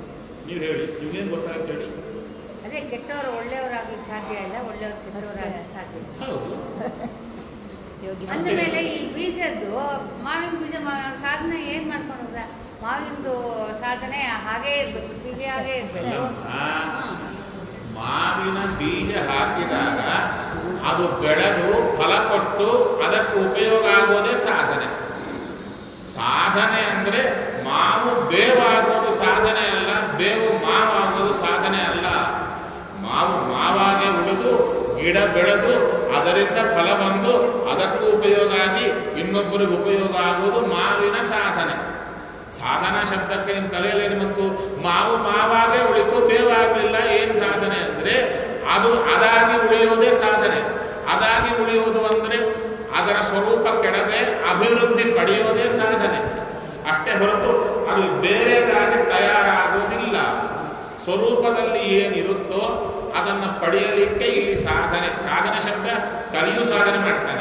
Speaker 1: ನೀವು ಹೇಳಿ ನಿಮ್ಗೇನು ಗೊತ್ತಾಗುತ್ತೆ ಹೇಳಿ
Speaker 5: ಅದೇ ಕೆಟ್ಟವರು ಒಳ್ಳೆಯವರಾಗ್ಲಿಕ್ಕೆ ಸಾಧ್ಯ ಇಲ್ಲ ಒಳ್ಳೆಯವರು ಕೆಟ್ಟವರಾಗ್ಲಿಕ್ಕೆ ಸಾಧ್ಯ ಇಲ್ಲ
Speaker 1: ಹೌದು
Speaker 3: ಯೋಗಿ
Speaker 5: ಅಂದ ಮೇಲೆ ಈ ಬೀಜದ್ದು ಮಾವಿನ ಬೀಜ ಮಾ- ಸಾಧನೆ ಏನ್ ಮಾಡ್ಕೊಂಡು ಹೋದ ಮಾವಿನದು ಸಾಧನೆ ಹಾಗೇ ಇರ್ಬೇಕು ಸಿಹಿಯಾಗೇ ಇರ್ಬೇಕು
Speaker 1: ಅಲ್ಲಮ್ಮ, ಮಾವಿನ ಬೀಜ ಹಾಕಿದಾಗ ಅದು ಬೆಳೆದು ಫಲ ಕೊಟ್ಟು ಅದಕ್ಕೆ ಉಪಯೋಗ ಆಗೋದೇ ಸಾಧನೆ ಸಾಧನೆ ಅಂದ್ರೆ ಮಾವು ಬೇವಾಗೋದು ಸಾಧನೆ ಅಲ್ಲ ಬೇವು ಮಾವಾಗೋದು ಸಾಧನೆ ಅಲ್ಲ ಮಾವು ಮಾವಾಗೆ ಉಳಿದು ಗಿಡ ಬೆಳೆದು ಅದರಿಂದ ಫಲ ಬಂದು ಅದಕ್ಕೂ ಉಪಯೋಗ ಆಗಿ ಇನ್ನೊಬ್ಬರಿಗೆ ಉಪಯೋಗ ಆಗುವುದು ಮಾವಿನ ಸಾಧನೆ ಸಾಧನಾ ಶಬ್ದಕ್ಕೆ ನಿಮ್ಮ ತಲೆಯಲ್ಲಿ ಮತ್ತು ಮಾವು ಮಾವಾಗೆ ಉಳಿತು ಬೇವಾಗಲಿಲ್ಲ ಏನು ಸಾಧನೆ ಅಂದರೆ ಅದು ಅದಾಗಿ ಉಳಿಯೋದೇ ಸಾಧನೆ ಅದಾಗಿ ಉಳಿಯೋದು ಅಂದರೆ ಅದರ ಸ್ವರೂಪ ಕೆಡದೆ ಅಭಿವೃದ್ಧಿ ಪಡೆಯೋದೇ ಸಾಧನೆ ಅಷ್ಟೇ ಹೊರತು ಅದು ಬೇರೆದಾಗಿ ತಯಾರಾಗೋದಿಲ್ಲ ಸ್ವರೂಪದಲ್ಲಿ ಏನಿರುತ್ತೋ ಅದನ್ನು ಪಡೆಯಲಿಕ್ಕೆ ಇಲ್ಲಿ ಸಾಧನೆ ಸಾಧನೆ ಶಬ್ದ ಕಲಿಯು ಸಾಧನೆ ಮಾಡ್ತಾನೆ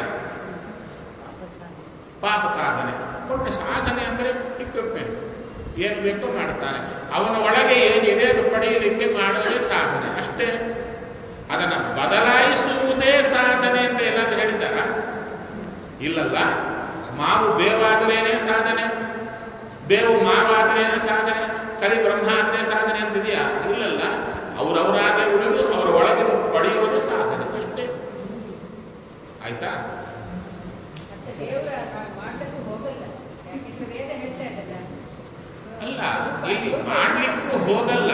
Speaker 1: ಪಾಪ ಸಾಧನೆ ಪುಣ್ಯ ಸಾಧನೆ ಅಂದರೆ ಇಕ್ವಿಪ್ಮೆಂಟ್ ಏನು ಬೇಕೋ ಮಾಡ್ತಾನೆ ಅವನ ಒಳಗೆ ಏನಿದೆ ಅದು ಪಡೆಯಲಿಕ್ಕೆ ಮಾಡೋದೇ ಸಾಧನೆ ಅಷ್ಟೇ ಅದನ್ನು ಬದಲಾಯಿಸುವುದೇ ಸಾಧನೆ ಅಂತ ಎಲ್ಲಾದ್ರೂ ಹೇಳಿದ್ದಾರ ಇಲ್ಲಲ್ಲ ಮಾವು ಬೇವಾದರೇನೇ ಸಾಧನೆ ಬೇವು ಮಾವಾದರೇನೇ ಸಾಧನೆ ಕಲಿ ಬ್ರಹ್ಮ ಆದ್ರೆ ಸಾಧನೆ ಅಂತಿದೆಯಾ ಇಲ್ಲಲ್ಲ ಅವರವರಾಗೆ ಉಳಿದು ಅವರ ಒಳಗೆ ಪಡೆಯುವುದು ಸಾಧನೆ ಅಷ್ಟೇ ಆಯ್ತಾ ಅಲ್ಲ ಇಲ್ಲಿ ಮಾಡ್ಲಿಕ್ಕೂ ಹೋಗಲ್ಲ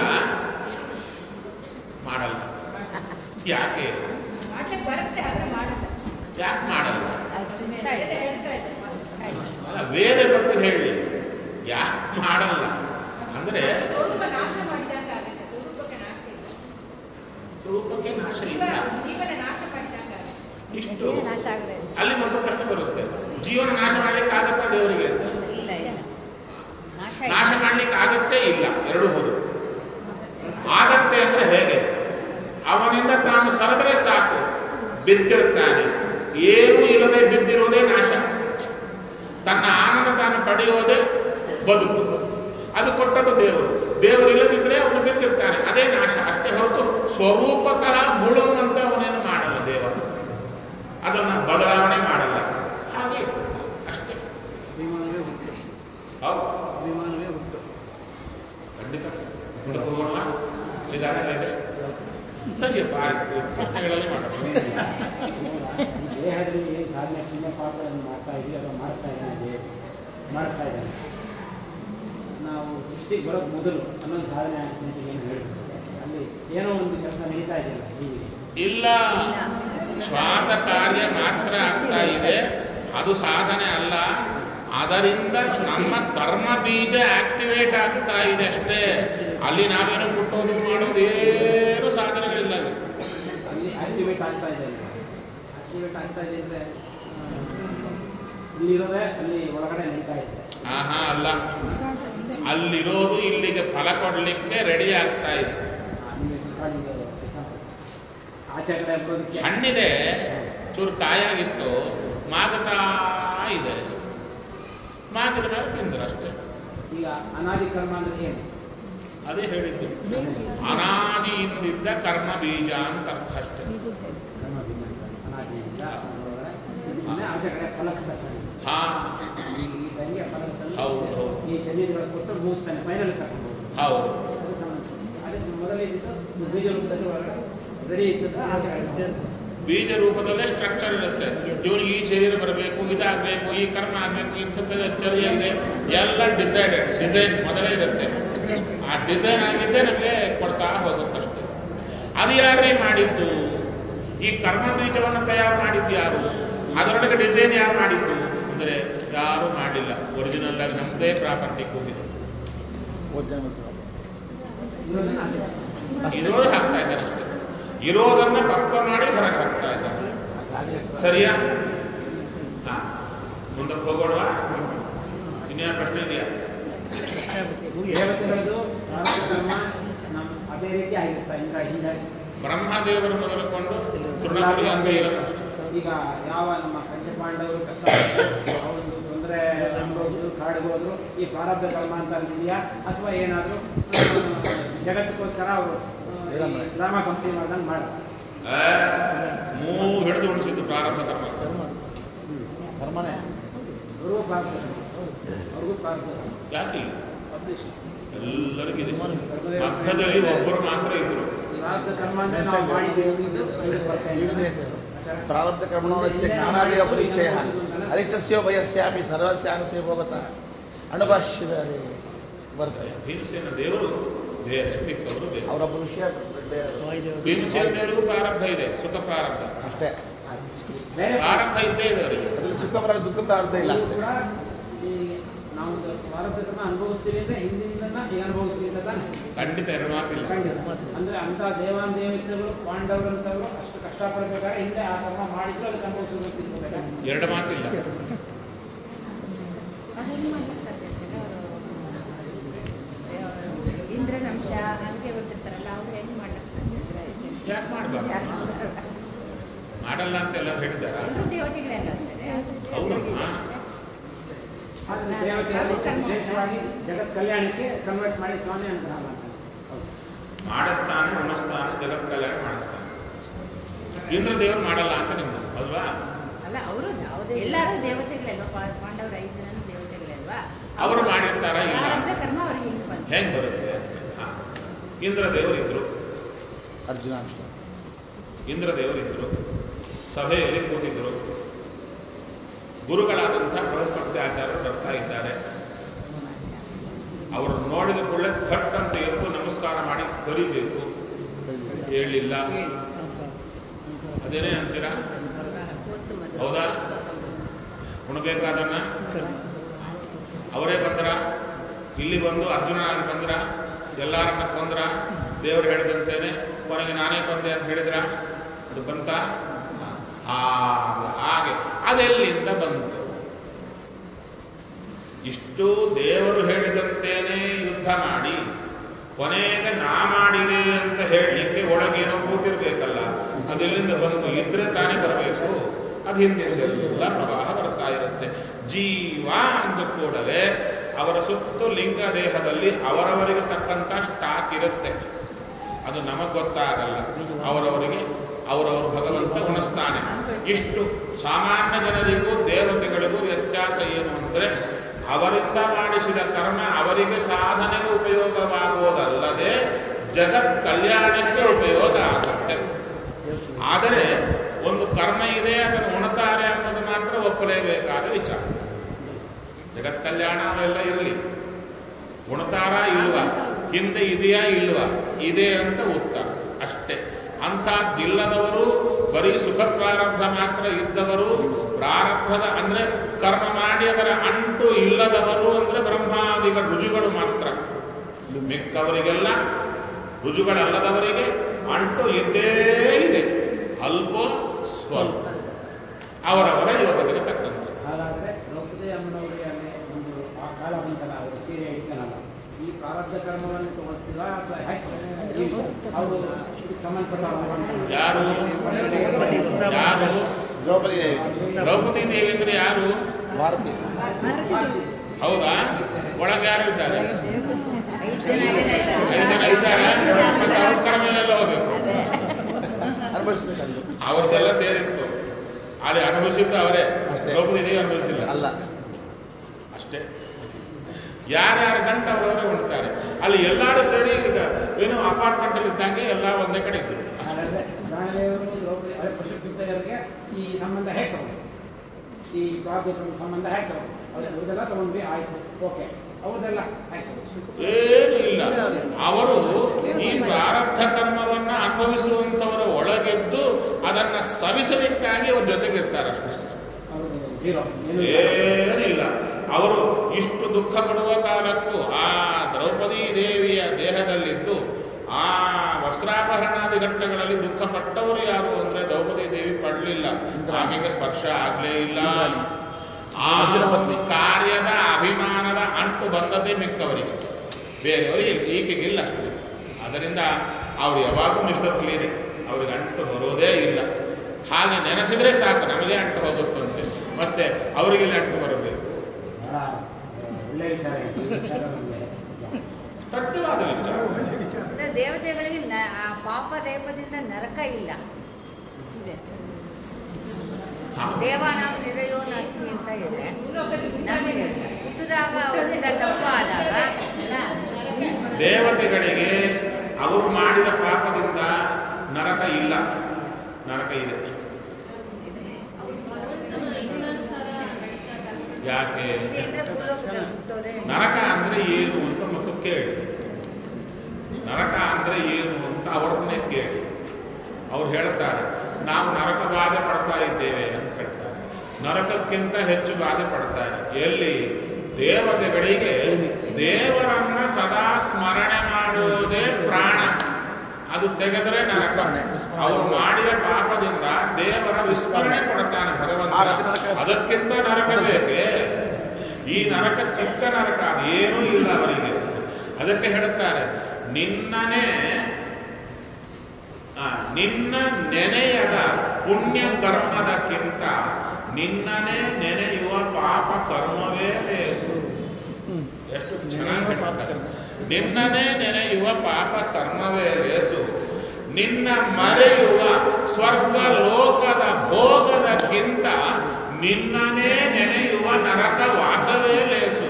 Speaker 1: ಮಾಡಲ್ಲ ಯಾಕೆ ಯಾಕೆ ಮಾಡಲ್ಲ ಅಲ್ಲ ವೇದ ಮತ್ತು ಹೇಳಿ ಯಾಕೆ ಮಾಡಲ್ಲ ಅಂದ್ರೆ ಸ್ವರೂಪಕ್ಕೆ ನಾಶ ಇಲ್ಲ ಇಷ್ಟು
Speaker 3: ಜೀವನ ನಾಶ ಆಗದೆ
Speaker 1: ಅಲ್ಲಿ ಮತ್ತು ಪ್ರಶ್ನೆ ಬರುತ್ತೆ ಜೀವನ ನಾಶ ಮಾಡ್ಲಿಕ್ಕೆ ಆಗತ್ತಾ ದೇವರಿಗೆ ಅಂತ
Speaker 5: ಇಲ್ಲ ಇಲ್ಲ ನಾಶ
Speaker 1: ನಾಶ ಮಾಡ್ಲಿಕ್ಕೆ ಆಗತ್ತೇ ಇಲ್ಲ ಎರಡು ಹೌದು ಆಗತ್ತೆ ಅಂದ್ರೆ ಹೇಗೆ ಅವನಿಂದ ತಾನು ಸರದ್ರೆ ಸಾಕು ಬಿದ್ದಿರ್ತಾನೆ ಏನೂ ಇಲ್ಲದೆ ಬಿದ್ದಿರೋದೇ ನಾಶ ತನ್ನ ಆನಂದ ತಾನು ಪಡೆಯೋದೇ ಬದುಕು ಅದು ಕೊಟ್ಟದ್ದು ದೇವರು ದೇವರು ಇಲ್ಲದಿದ್ರೆ ಅವನು ಬಿದ್ದಿರ್ತಾನೆ ಅದೇ ನಾಶ ಅಷ್ಟೇ ಹೊರತು ಸ್ವರೂಪತಃ ಮುಳುಗುವಂತ ಅವನೇನು ಮಾಡಲ್ಲ ದೇವರು ಅದನ್ನು ಬದಲಾವಣೆ ಮಾಡಲ್ಲ ಹಾಗೆ ಇಟ್ಟಿರ್ತಾನೆ. ಅಷ್ಟೇ
Speaker 4: ಅಭಿಮಾನವೇ ಹುಟ್ಟು
Speaker 1: ಹೌದು
Speaker 4: ಅಭಿಮಾನವೇ ಹುಟ್ಟು
Speaker 1: ಖಂಡಿತ ಮುಂದಕ್ಕೆ ಹೋಗೋಣ ನಿಧಾನ ಇದೆ ಸರಿಯಪ್ಪ ಆಯ್ತು ಪ್ರಶ್ನೆಗಳಲ್ಲಿ ಮಾಡೋಣ
Speaker 8: ದೇಹದಲ್ಲಿ ಏನು ಸಾಧನೆ ಪುಣ್ಯ ಪಾಪಗಳನ್ನು ಮಾಡ್ತಾ ಇದೀವಿ ಅಥವಾ ಮಾಡಿಸ್ತಾ ಇದ್ದಾನೆ ದೇವರು ಮಾಡಿಸ್ತಾ ಇದ್ದಾನೆ ನಾವು ಸೃಷ್ಟಿಗೆ ಬರೋದು ಮೊದಲು ಅನ್ನೊಂದು ಸಾಧನೆ ಆಗ್ತಿದೆ ಏನು ಹೇಳ್ಬೋದು ಅಲ್ಲಿ ಏನೋ ಒಂದು ಕೆಲಸ ನಡೀತಾ ಇದೆಯಲ್ಲ ಜೀವಿಗೆ
Speaker 1: ಇಲ್ಲ ಶ್ವಾಸ ಕಾರ್ಯ ಮಾತ್ರ ಆಗ್ತಾ ಇದೆ ಅದು ಸಾಧನೆ ಅಲ್ಲ ಅದರಿಂದ ನಮ್ಮ ಕರ್ಮ ಬೀಜ ಆಕ್ಟಿವೇಟ್ ಆಗ್ತಾ ಇದೆ ಅಷ್ಟೇ ಅಲ್ಲಿ ನಾವೇನು ಹುಟ್ಟೋದು ಮಾಡೋದು ಏನು ಸಾಧನೆಗಳಿಲ್ಲ ಅಲ್ಲಿ
Speaker 8: ಅಲ್ಲಿ ಆಕ್ಟಿವೇಟ್ ಆಗ್ತಾ ಇದೆ ಆಕ್ಟಿವೇಟ್ ಆಗ್ತಾ ಇದೆ ಅಂದರೆ ಇಲ್ಲಿರೋದೇ ಅಲ್ಲಿ ಒಳಗಡೆ ನಡೀತಾ ಇದೆ
Speaker 1: ಆಹಾ ಅಲ್ಲ ಅಲ್ಲಿರೋದು ಇಲ್ಲಿಗೆ ಫಲ ಕೊಡಲಿಕ್ಕೆ ರೆಡಿ ಆಗ್ತಾ ಇದೆ
Speaker 8: ನಿಮಗೆ ಸಿಕ್ಕಾಡಿದ ಎಕ್ಸಾಂಪಲ್ ಆಚೆ ಕಡೆ ಬರೋದಕ್ಕೆ
Speaker 1: ಹಣ್ಣಿದೆ ಚೂರು ಕಾಯಾಗಿತ್ತು ಮಾಗುತ್ತಾ ಇದೆ ಮಾಗಿದ ಮೇಲೆ ತಿಂದ್ರು ಅಷ್ಟೇ
Speaker 8: ಈಗ ಅನಾದಿ ಕರ್ಮ ಅಂದ್ರೆ ಏನು
Speaker 1: ಅದೇ ಹೇಳಿದ್ದು ಅನಾದಿಯಿಂದಿದ್ದ ಕರ್ಮ ಬೀಜ ಅಂತ ಅರ್ಥ ಅಷ್ಟೇ
Speaker 8: ಕರ್ಮ ಭಿನ್ನ ಅನಾದಿಯಿಂದ ಒಳಗಡೆ ಇದನ್ನೇ ಆಚೆ ಕಡೆ ಫಲಕ್ಕೆ ತರ್ತಾನೆ
Speaker 1: ಹಾ
Speaker 8: ಈ ದಂಗೆ ಫಲಕ್ಕೆ ತಂದು
Speaker 1: ಹೌದು, ಹೌದು.
Speaker 8: ಈ ಶರೀರಗಳು ಕೊಟ್ಟು ಮುಗಿಸ್ತಾನೆ ಫೈನಲ್ ಕರ್ಕೊಂಡು ಹೋಗ್ತಾನೆ.
Speaker 1: ಹೌದು
Speaker 8: ಅದಕ್ಕೆ ಸಂಬಂಧ ಅದಕ್ಕೆ ಮೊದಲೇ ಇದ್ದಿದ್ದು ಬೀಜ ರೂಪದಲ್ಲಿ ಒಳಗಡೆ ರೆಡಿ ಇದ್ದದ್ದು ಆಚೆ ಕಡೆ ಇರ್ತದೆ.
Speaker 1: ಬೀಜ ರೂಪದಲ್ಲೇ ಸ್ಟ್ರಕ್ಚರ್ ಇರುತ್ತೆ ಇವನಿಗೆ ಈ ಶರೀರ ಬರಬೇಕು ಇದಾಗಬೇಕು ಈ ಕರ್ಮ ಆಗಬೇಕು ಇಂಥದ್ದು ಚರ್ಯ ಇದೆ ಎಲ್ಲ ಡಿಸೈಡೆಡ್ ಡಿಸೈನ್ ಮೊದಲೇ ಇರುತ್ತೆ ಆ ಡಿಸೈನ್ ಆಗಿದ್ದೇ ನಮಗೆ ಕೊಡ್ತಾ ಹೋಗುತ್ತಷ್ಟೇ ಅದು ಯಾರೇ ಮಾಡಿದ್ದು ಈ ಕರ್ಮ ಬೀಜವನ್ನು ತಯಾರು ಮಾಡಿದ್ದು ಯಾರು ಅದರೊಳಗೆ ಡಿಸೈನ್ ಯಾರು ಮಾಡಿದ್ದು ಅಂದರೆ ಯಾರು ಮಾಡಿಲ್ಲ ಒರಿಜಿನಲ್ ಆಗಿ ನಮ್ಮದೇ ಪ್ರಾಪರ್ಟಿ ಕೂತಿದೆ
Speaker 8: ಇರೋದನ್ನ ಆಚೆ ಕಡೆ.
Speaker 1: ಇರೋದು ಹಾಕ್ತಾ ಇದ್ದಾರೆ ಅಷ್ಟೇ ಇರೋದನ್ನ ಪಕ್ವ ಮಾಡಿ ಹೊರಗೆ ಹಾಕ್ತಾ ಇದ್ದಾರೆ ಸರಿಯಾ ಹಾ ಮುಂದಕ್ಕೆ ಹೋಗೋಣವಾ ಇನ್ನೇನು ಪ್ರಶ್ನೆ ಇದೆಯಾ
Speaker 8: ದೇವತೆಗಳದು ಪ್ರಾರಬ್ಧ ಕರ್ಮ ನಮ್ಮ ಅದೇ ರೀತಿ ಆಗಿರ್ತಾ ಇಂದ್ರ ಹಿಂದೆ
Speaker 1: ಬ್ರಹ್ಮದೇವರು ಮೊದಲುಕೊಂಡು ತೃಣಮೂಲಿ ಅಂಗೈರನ್ನು ಅಷ್ಟೇ
Speaker 8: ಈಗ ಯಾವ ನಮ್ಮ ಪಂಚಪಾಂಡವರು ಕಷ್ಟ ಅವರೊಂದು ತೊಂದರೆ ಅನುಭವಿಸಿದ್ರು ಕಾಡ್ಬೋದು ಈ ಪ್ರಾರಬ್ಧ ಕರ್ಮ ಅಂತ ಇದೆಯಾ ಅಥವಾ ಏನಾದರೂ ಜಗತ್ತಕ್ಕೋಸ್ಕರ ಅವರು ಡ್ರಾಮಾ ಕಂಪ್ನಿ ಮಾಡ್ದಂಗೆ ಮಾಡ
Speaker 1: ಆ, ಮೂಗು ಹಿಡಿದು ಉಣಿಸಿದ್ದು ಪ್ರಾರಂಭ ಕರ್ಮ
Speaker 7: ಕರ್ಮನೇ
Speaker 8: ಅವ್ರಿಗೂ ಪ್ರಾರ್ಥ ಅವ್ರಿಗೂ ಪ್ರಾರ್ಥ
Speaker 1: ಯಾಕಿಲ್ಲ ಎಲ್ಲರಿಗಿದೆ ಮಧ್ಯದಲ್ಲಿ ಒಬ್ಬರು ಮಾತ್ರ ಇದ್ರು
Speaker 8: ಪ್ರಾರ್ಥ ಕರ್ಮ ಅಂದ್ರೆ ನಾವು ಮಾಡಿದ್ದೇವೆ ಇದು ಇದಕ್ಕೆ ಬರ್ತಾ ಇದೆ.
Speaker 7: ಪ್ರಾರಬ್ಧ ಕರ್ಮಣೋರಸ್ಯ ಜ್ಞಾನಾದೇವ ಪರೀಕ್ಷೆಯ ಅರಿಕ್ತಸ್ಯೋಭಯಸ್ಯಾಪಿ ಸರ್ವಸ್ಯಾನಸ್ಯ ಭೋಗತಃ ಅಣುಭಾಷ್ಯದಲ್ಲಿ ಬರ್ತದೆ
Speaker 1: ಭೀಮಸೇನ ದೇವರು ಬೇರೆ ಮಿಕ್ಕವರು ಬೇರೆ
Speaker 7: ಅವರೊಬ್ಬ ವಿಷಯ ಬೇರೆ.
Speaker 1: ಭೀಮಸೇನ ದೇವರಿಗೂ ಪ್ರಾರಬ್ಧ ಇದೆ ಸುಖ ಪ್ರಾರಬ್ಧ
Speaker 7: ಅಷ್ಟೇ
Speaker 8: ಬೇರೆ
Speaker 1: ಪ್ರಾರಬ್ಧ ಇದ್ದೇ ಇದೆ ಅವರಿಗೆ
Speaker 7: ಅದ್ರಲ್ಲಿ ಸುಖ ಬರ ದುಃಖ ಪ್ರಾರ್ಥ ಇಲ್ಲ
Speaker 8: ನಾವು
Speaker 7: ಅಷ್ಟೇ
Speaker 8: ಕೂಡ ಈ ನಾವು ಒಂದು ಪ್ರಾರಬ್ಧ ಕರ್ಮ ಅನುಭವಿಸ್ತೀವಿ ಅಂದ್ರೆ ಹಿಂದಿನಿಂದ ಈಗ ಅನುಭವಿಸ್ತೀವಿ ಅಂತ ತಾನೆ
Speaker 1: ಖಂಡಿತ ಎರಡು ಮಾತಿಲ್ಲ
Speaker 8: ಖಂಡಿತ ಅಂದ್ರೆ ಅಂತ ದೇವಾನ್ ದೇವತೆಗಳು ಪಾಂಡವರಂತವರು ಅಷ್ಟು ಕಷ್ಟಪಡಬೇಕಾದ್ರೆ ಹಿಂದೆ ಆ ಕರ್ಮ ಮಾಡಿದ್ರು ಅದಕ್ಕೆ ಅನುಭವಿಸೋದು ಅಂತ ಇಟ್ಕೋಬೇಕಾ?
Speaker 1: ಎರಡು ಮಾತಿಲ್ಲ
Speaker 5: ಅದು ಹೆಂಗ್ ಮಾಡ್ಲಿಕ್ಕೆ ಸಾಧ್ಯ ಆಗ್ತದೆ? ಅವ್ರು ಇಂದ್ರನ ಅಂಶ ಹಂಗೆ ಬರ್ತಿರ್ತಾರಲ್ಲ ಅವ್ರು ಹೆಂಗ್ ಮಾಡ್ಲಿಕ್ಕೆ ಸಾಧ್ಯ
Speaker 1: ಯಾಕೆ ಮಾಡಬಾರ್ದು ಮಾಡಲ್ಲ ಅಂತ ಎಲ್ಲ ಹೇಳಿದಾರ
Speaker 5: ಎಲ್ಲರೂ ದೇವತೆಗಳೆಲ್ಲ ಅಂತಾರೆ
Speaker 1: ಹೌದಮ್ಮ
Speaker 8: ಆದ್ರೆ ದೇವತೆಗಳು ವಿಶೇಷವಾಗಿ ಜಗತ್ ಕಲ್ಯಾಣಕ್ಕೆ ಕನ್ವರ್ಟ್ ಮಾಡಿ ಸ್ವಾಮಿ ಅನುಗ್ರಹ ಮಾಡ್ತಾರೆ ಹೌದು.
Speaker 1: ಮಾಡಿಸ್ತಾನೆ ಉಣಿಸ್ತಾನೆ ಜಗತ್ ಕಲ್ಯಾಣ ಮಾಡಿಸ್ತಾನೆ ಇಂದ್ರ ದೇವರು ಮಾಡಲ್ಲ ಅಂತ ನಿಮ್ದು ಅಲ್ವಾ
Speaker 5: ಅಲ್ಲ ಅವರು ಎಲ್ಲರೂ ದೇವತೆಗಳಲ್ವಾ ಪಾ- ಪಾಂಡವರು ಐದು ಜನ ದೇವತೆಗಳಲ್ವಾ
Speaker 1: ಅವರು ಮಾಡಿರ್ತಾರ ಇಲ್ಲ
Speaker 5: ಪ್ರಾರಬ್ಧ ಕರ್ಮ ಅವ್ರಿಗೆ ಹಿಂಗೆ ಬಂತು
Speaker 1: ಹೆಂಗ್ ಬರುತ್ತೆ ಹಾ. ಇಂದ್ರ ದೇವರಿದ್ರು
Speaker 7: ಅರ್ಜುನ ಅಷ್ಟೇ
Speaker 1: ಇಂದ್ರ ದೇವರಿದ್ರು ಸಭೆಯಲ್ಲಿ ಕೂತಿದ್ರು ಗುರುಗಳಾದಂಥ ಬೃಹಸ್ಪತಿ ಆಚಾರ್ಯರು ಬರ್ತಾ ಇದ್ದಾರೆ ಅವರು ನೋಡಿದ ಕೂಡಲೇ ಥಟ್ ಅಂತ ಎದ್ದು ನಮಸ್ಕಾರ ಮಾಡಿ ಕರಿಬೇಕು ಹೇಳಿಲ್ಲ ಅದೇನೇ ಅಂತೀರಾ
Speaker 5: ಸೋತು ಮೊದಲು.
Speaker 1: ಹೌದಾ? ಉಣಬೇಕಾದನ್ನ ಅವರೇ ಬಂದ್ರ ಇಲ್ಲಿ ಬಂದು ಅರ್ಜುನನಾಗಿ ಬಂದ್ರ ಎಲ್ಲರನ್ನ ಕೊಂದ್ರ ದೇವರು ಹೇಳಿದಂತೇನೆ ಕೊನೆಗೆ ನಾನೇ ಕೊಂದೆ ಅಂತ ಹೇಳಿದ್ರ ಅದು ಬಂತ ಹಾಗೆ ಹಾಗೆ ಅದೆಲ್ಲಿಂದ ಬಂತು ಇಷ್ಟು ದೇವರು ಹೇಳಿದಂತೇನೆ ಯುದ್ಧ ಮಾಡಿ ಕೊನೆಗೆ ನಾ ಮಾಡಿದೆ ಅಂತ ಹೇಳಲಿಕ್ಕೆ ಒಳಗೇನೋ ಕೂತಿರ್ಬೇಕಲ್ಲ ಅದೆಲ್ಲಿಂದ ಬಂತು ಇದ್ರೆ ತಾನೇ ಬರಬೇಕು ಅದು ಹಿಂದಿಂದೆಲ್ಲ ಪ್ರವಾಹ ಬರ್ತಾ ಇರುತ್ತೆ ಜೀವ ಅಂದ ಕೂಡಲೇ ಅವರ ಸುತ್ತು ಲಿಂಗ ದೇಹದಲ್ಲಿ ಅವರವರಿಗೆ ತಕ್ಕಂಥ ಸ್ಟಾಕ್ ಇರುತ್ತೆ ಅದು ನಮಗೆ ಗೊತ್ತಾಗಲ್ಲ ಅವರವರಿಗೆ ಅವರವರು ಭಗವಂತ ಉಣಿಸ್ತಾನೆ ಇಷ್ಟು ಸಾಮಾನ್ಯ ಜನರಿಗೂ ದೇವತೆಗಳಿಗೂ ವ್ಯತ್ಯಾಸ ಏನು ಅಂದರೆ ಅವರಿಂದ ಮಾಡಿಸಿದ ಕರ್ಮ ಅವರಿಗೆ ಸಾಧನೆಗೆ ಉಪಯೋಗವಾಗುವುದಲ್ಲದೆ ಜಗತ್ ಕಲ್ಯಾಣಕ್ಕೆ ಉಪಯೋಗ ಆಗುತ್ತೆ ಆದರೆ ಒಂದು ಕರ್ಮ ಇದೆ ಅದನ್ನು ಉಣತಾರೆ ಅನ್ನೋದು ಮಾತ್ರ ಒಪ್ಪಲೇಬೇಕಾದ ವಿಚಾರ ಜಗತ್ ಕಲ್ಯಾಣ ಅವೆಲ್ಲ ಇರಲಿ ಉಣತಾರ ಇಲ್ವಾ ಹಿಂದೆ ಇದೆಯಾ ಇಲ್ವಾ ಇದೆ ಅಂತ ಉತ್ತರ ಅಷ್ಟೇ ಅಂಥದ್ದಿಲ್ಲದವರು ಬರೀ ಸುಖ ಪ್ರಾರಬ್ಧ ಮಾತ್ರ ಇದ್ದವರು ಪ್ರಾರಬ್ಧದ ಅಂದ್ರೆ ಕರ್ಮ ಮಾಡಿ ಅದರ ಅಂಟು ಇಲ್ಲದವರು ಅಂದ್ರೆ ಬ್ರಹ್ಮಾದಿಗಳ ರುಜುಗಳು ಮಾತ್ರ ಮಿಕ್ಕವರಿಗೆಲ್ಲ ರುಜುಗಳಲ್ಲದವರಿಗೆ ಅಂಟು ಇದ್ದೇ ಇದೆ ಅಲ್ಪ ಸ್ವಲ್ಪ ಅವರವರ ಯೋಗತೆಗೆ ತಕ್ಕಂತೆ
Speaker 8: ಹಾಗಾದ್ರೆ ದ್ರೌಪದಿ ಅಮ್ಮನವರಿಗೆ ಅಲ್ಲಿ ಒಂದು ಆ ಕಾಲ ಬಂತಲ್ಲ ಅವರು ಸೀರೆ ಹಿಡಿತಾನಲ್ಲ ಈ ಪ್ರಾರಬ್ಧ ಕರ್ಮವನ್ನು ತಗೊಳ್ತೀರಾ ಅಥವಾ ಹೇಗೆ ಅವರು ಇದಕ್ಕೆ ಸಂಬಂಧಪಟ್ಟ
Speaker 1: ಯಾರು ಯಾರು
Speaker 7: ದ್ರೌಪದಿ ದೇವಿ
Speaker 1: ದ್ರೌಪದಿ ದೇವಿ ಅಂದ್ರೆ ಯಾರು
Speaker 7: ಭಾರತಿ
Speaker 1: ಹೌದಾ ಒಳಗೆ ಯಾರು ಇದ್ದಾರೆ
Speaker 5: ಐದು ಜನ ಇದ್ದಾರೆ.
Speaker 1: ಐದು ಜನ ಇದ್ದಾರೆ ಮತ್ತೆ ಅವ್ರ ಕರ್ಮೇಲೆಲ್ಲ ಹೋಗ್ಬೇಕು
Speaker 7: ಅನುಭವಿಸ್ಬೇಕಂದು
Speaker 1: ಅವ್ರದ್ದೆಲ್ಲ ಸೇರಿತ್ತು ಅಲ್ಲಿ ಅನುಭವಿಸಿದ್ದು ಅವರೇ
Speaker 7: ಅಷ್ಟೇ.
Speaker 1: ದ್ರೌಪದಿ ದೇವಿ ಅನುಭವಿಸಿಲ್ಲ
Speaker 7: ಅಲ್ಲ
Speaker 1: ಅಷ್ಟೇ ಯಾರ್ಯಾರ ಗಂಟ ಅವರವರೇ ಉಣ್ತಾರೆ ಅಲ್ಲಿ ಎಲ್ಲರೂ ಸೇರಿ ಈಗ ಏನೋ ಅಪಾರ್ಟ್ಮೆಂಟ್ ಅಲ್ಲಿ ಇದ್ದಂಗೆ ಎಲ್ಲ ಒಂದೇ ಕಡೆ ಇದ್ರು
Speaker 8: ಹಾಗಾದ್ರೆ ಪ್ರಾಣದೇವರು ದ್ರೌಪದಿ ಅದೇ ಪಶುಪಿತ್ತರಿಗೆ ಈ ಸಂಬಂಧ ಹೇಗೆ ತಗೊಂಡು ಈ ಪ್ರಾರಬ್ಧ ಕರ್ಮ ಸಂಬಂಧ ಹೇಗೆ ತಗೊಂಡು ಅವ್ರದ್ದೆಲ್ಲ ತಗೊಂಡ್ವಿ ಆಯ್ತು ಓಕೆ ಅವ್ರದ್ದೆಲ್ಲ ಆಯ್ತು
Speaker 1: ಏನು ಇಲ್ಲ ಅವರು ಈ ಪ್ರಾರಬ್ಧ ಕರ್ಮವನ್ನ ಅನುಭವಿಸುವಂತವರ ಒಳಗೆದ್ದು ಅದನ್ನ ಸವಿಸಲಿಕ್ಕಾಗಿ ಅವ್ರ ಜೊತೆಗಿರ್ತಾರೆ ಅಷ್ಟೇ
Speaker 8: ಅವರು ಝೀರೋ ಏನು
Speaker 1: ಏನಿಲ್ಲ ಅವರು ಇಷ್ಟು ದುಃಖ ಪಡುವ ಕಾಲಕ್ಕೂ ಆ ದ್ರೌಪದಿ ದೇವಿಯ ದೇಹದಲ್ಲಿದ್ದು ಆ ವಸ್ತ್ರಾಪಹರಣಾದಿ ಘಟ್ಟಗಳಲ್ಲಿ ದುಃಖ ಪಟ್ಟವರು ಯಾರು ಅಂದ್ರೆ ದ್ರೌಪದಿ ದೇವಿ ಪಡಲಿಲ್ಲ ಆಕೆಗೆ ಸ್ಪರ್ಶ ಆಗ್ಲೇ ಇಲ್ಲ ಆ ಒಂದು ಕಾರ್ಯದ ಅಭಿಮಾನದ ಅಂಟು ಬಂದದ್ದೇ ಮಿಕ್ಕವರಿಗೆ ಬೇರೆಯವರಿಗೆ ಈಕೆಗಿಲ್ಲ ಅಷ್ಟೇ ಅದರಿಂದ ಅವ್ರು ಯಾವಾಗೂ ಮಿಸ್ಟರ್ ಕ್ಲೀನ್ ಅವ್ರಿಗೆ ಅಂಟು ಬರೋದೇ ಇಲ್ಲ ಹಾಗೆ ನೆನೆಸಿದ್ರೆ ಸಾಕು ನಮಗೆ ಅಂಟು ಹೋಗುತ್ತಂತೆ ಮತ್ತೆ ಅವರಿಗೆ ಅಂಟು ಬರಬೇಕು
Speaker 8: ಬಹಳ ಒಳ್ಳೆ ವಿಚಾರ ಇದೆ. ಈ ವಿಚಾರ ನಮಗೆ
Speaker 1: ತತ್ವವಾದ ವಿಚಾರ
Speaker 9: ಪಾಪ ಲೇಪದಿಂದ ನರಕ ಇಲ್ಲ
Speaker 3: ಇದೆ
Speaker 1: ಹಾ.
Speaker 9: ದೇವಾನಾಂ ನಿರಯೋ ನಾಸ್ತಿ ಅಂತ ಇದೆ ನಮಗೆ ಹುಟ್ಟಿದಾಗ ಅವರಿಂದ ತಪ್ಪು ಆದಾಗ
Speaker 1: ದೇವತೆಗಳಿಗೆ ಅವರು ಮಾಡಿದ ಪಾಪದಿಂದ ನರಕ ಇಲ್ಲ ನರಕ ಇದೆ
Speaker 2: ಅವ್ರು ಭಗವಂತನ ಇಚ್ಛಾನುಸಾರ ನಡೀತಾ ಕರ್ಮ
Speaker 1: ಯಾಕೆ
Speaker 9: ಅಂದ್ರೆ ಭೂಲೋಕದಲ್ಲಿ ಹುಟ್ಟೋದೇ
Speaker 1: ನರಕ ಅಂದ್ರೆ ಏನು ಅಂತ ಮತ್ತು ಕೇಳಿ ನರಕ ಅಂದ್ರೆ ಏನು ಅಂತ ಅವ್ರನ್ನೇ ಕೇಳಿ ಅವ್ರು ಹೇಳ್ತಾರೆ ನಾವು ನರಕ ಬಾಧೆ ಪಡ್ತಾ ಇದ್ದೇವೆ ಅಂತ ಹೇಳ್ತಾರೆ ನರಕಕ್ಕಿಂತ ಹೆಚ್ಚು ಬಾಧೆ ಪಡ್ತಾ ಇದೆ ಎಲ್ಲಿ ದೇವತೆಗಳಿಗೆ ದೇವರನ್ನ ಸದಾ ಸ್ಮರಣೆ ಮಾಡುವುದೇ ಪ್ರಾಣ ಅದು ತೆಗೆದರೆ ನರಕ ಅವರು ಮಾಡಿದ ಪಾಪದಿಂದ ದೇವರ ವಿಸ್ಮರಣೆ ಕೊಡುತ್ತಾನೆ ಭಗವಂತ
Speaker 10: ಆಗತ್ತೆ ನರಕ.
Speaker 1: ಅದಕ್ಕಿಂತ ನರಕ ಬೇಕೇ ಈ ನರಕ ಚಿಕ್ಕ ನರಕ ಅದು ಏನೂ ಇಲ್ಲ ಅವರಿಗೆ ಅದಕ್ಕೆ ಹೇಳುತ್ತಾರೆ ನಿನ್ನನೇ ಆ, ನಿನ್ನ ನೆನೆಯದ ಪುಣ್ಯ ಕರ್ಮದಕ್ಕಿಂತ ನಿನ್ನನೇ ನೆನೆಯುವ ಪಾಪ ಕರ್ಮವೇ ಲೇಸು ಎಷ್ಟು ಚೆನ್ನಾಗಿ ಹೇಳ್ತಾರೆ ನಿನ್ನನೇ ನೆನೆಯುವ ಪಾಪ ಕರ್ಮವೇ ಲೇಸು ನಿನ್ನ ಮರೆಯುವ ಸ್ವರ್ಗ ಲೋಕದ ಭೋಗದಕ್ಕಿಂತ ನಿನ್ನನೇ ನೆನೆಯುವ ನರಕ ವಾಸವೇ ಲೇಸು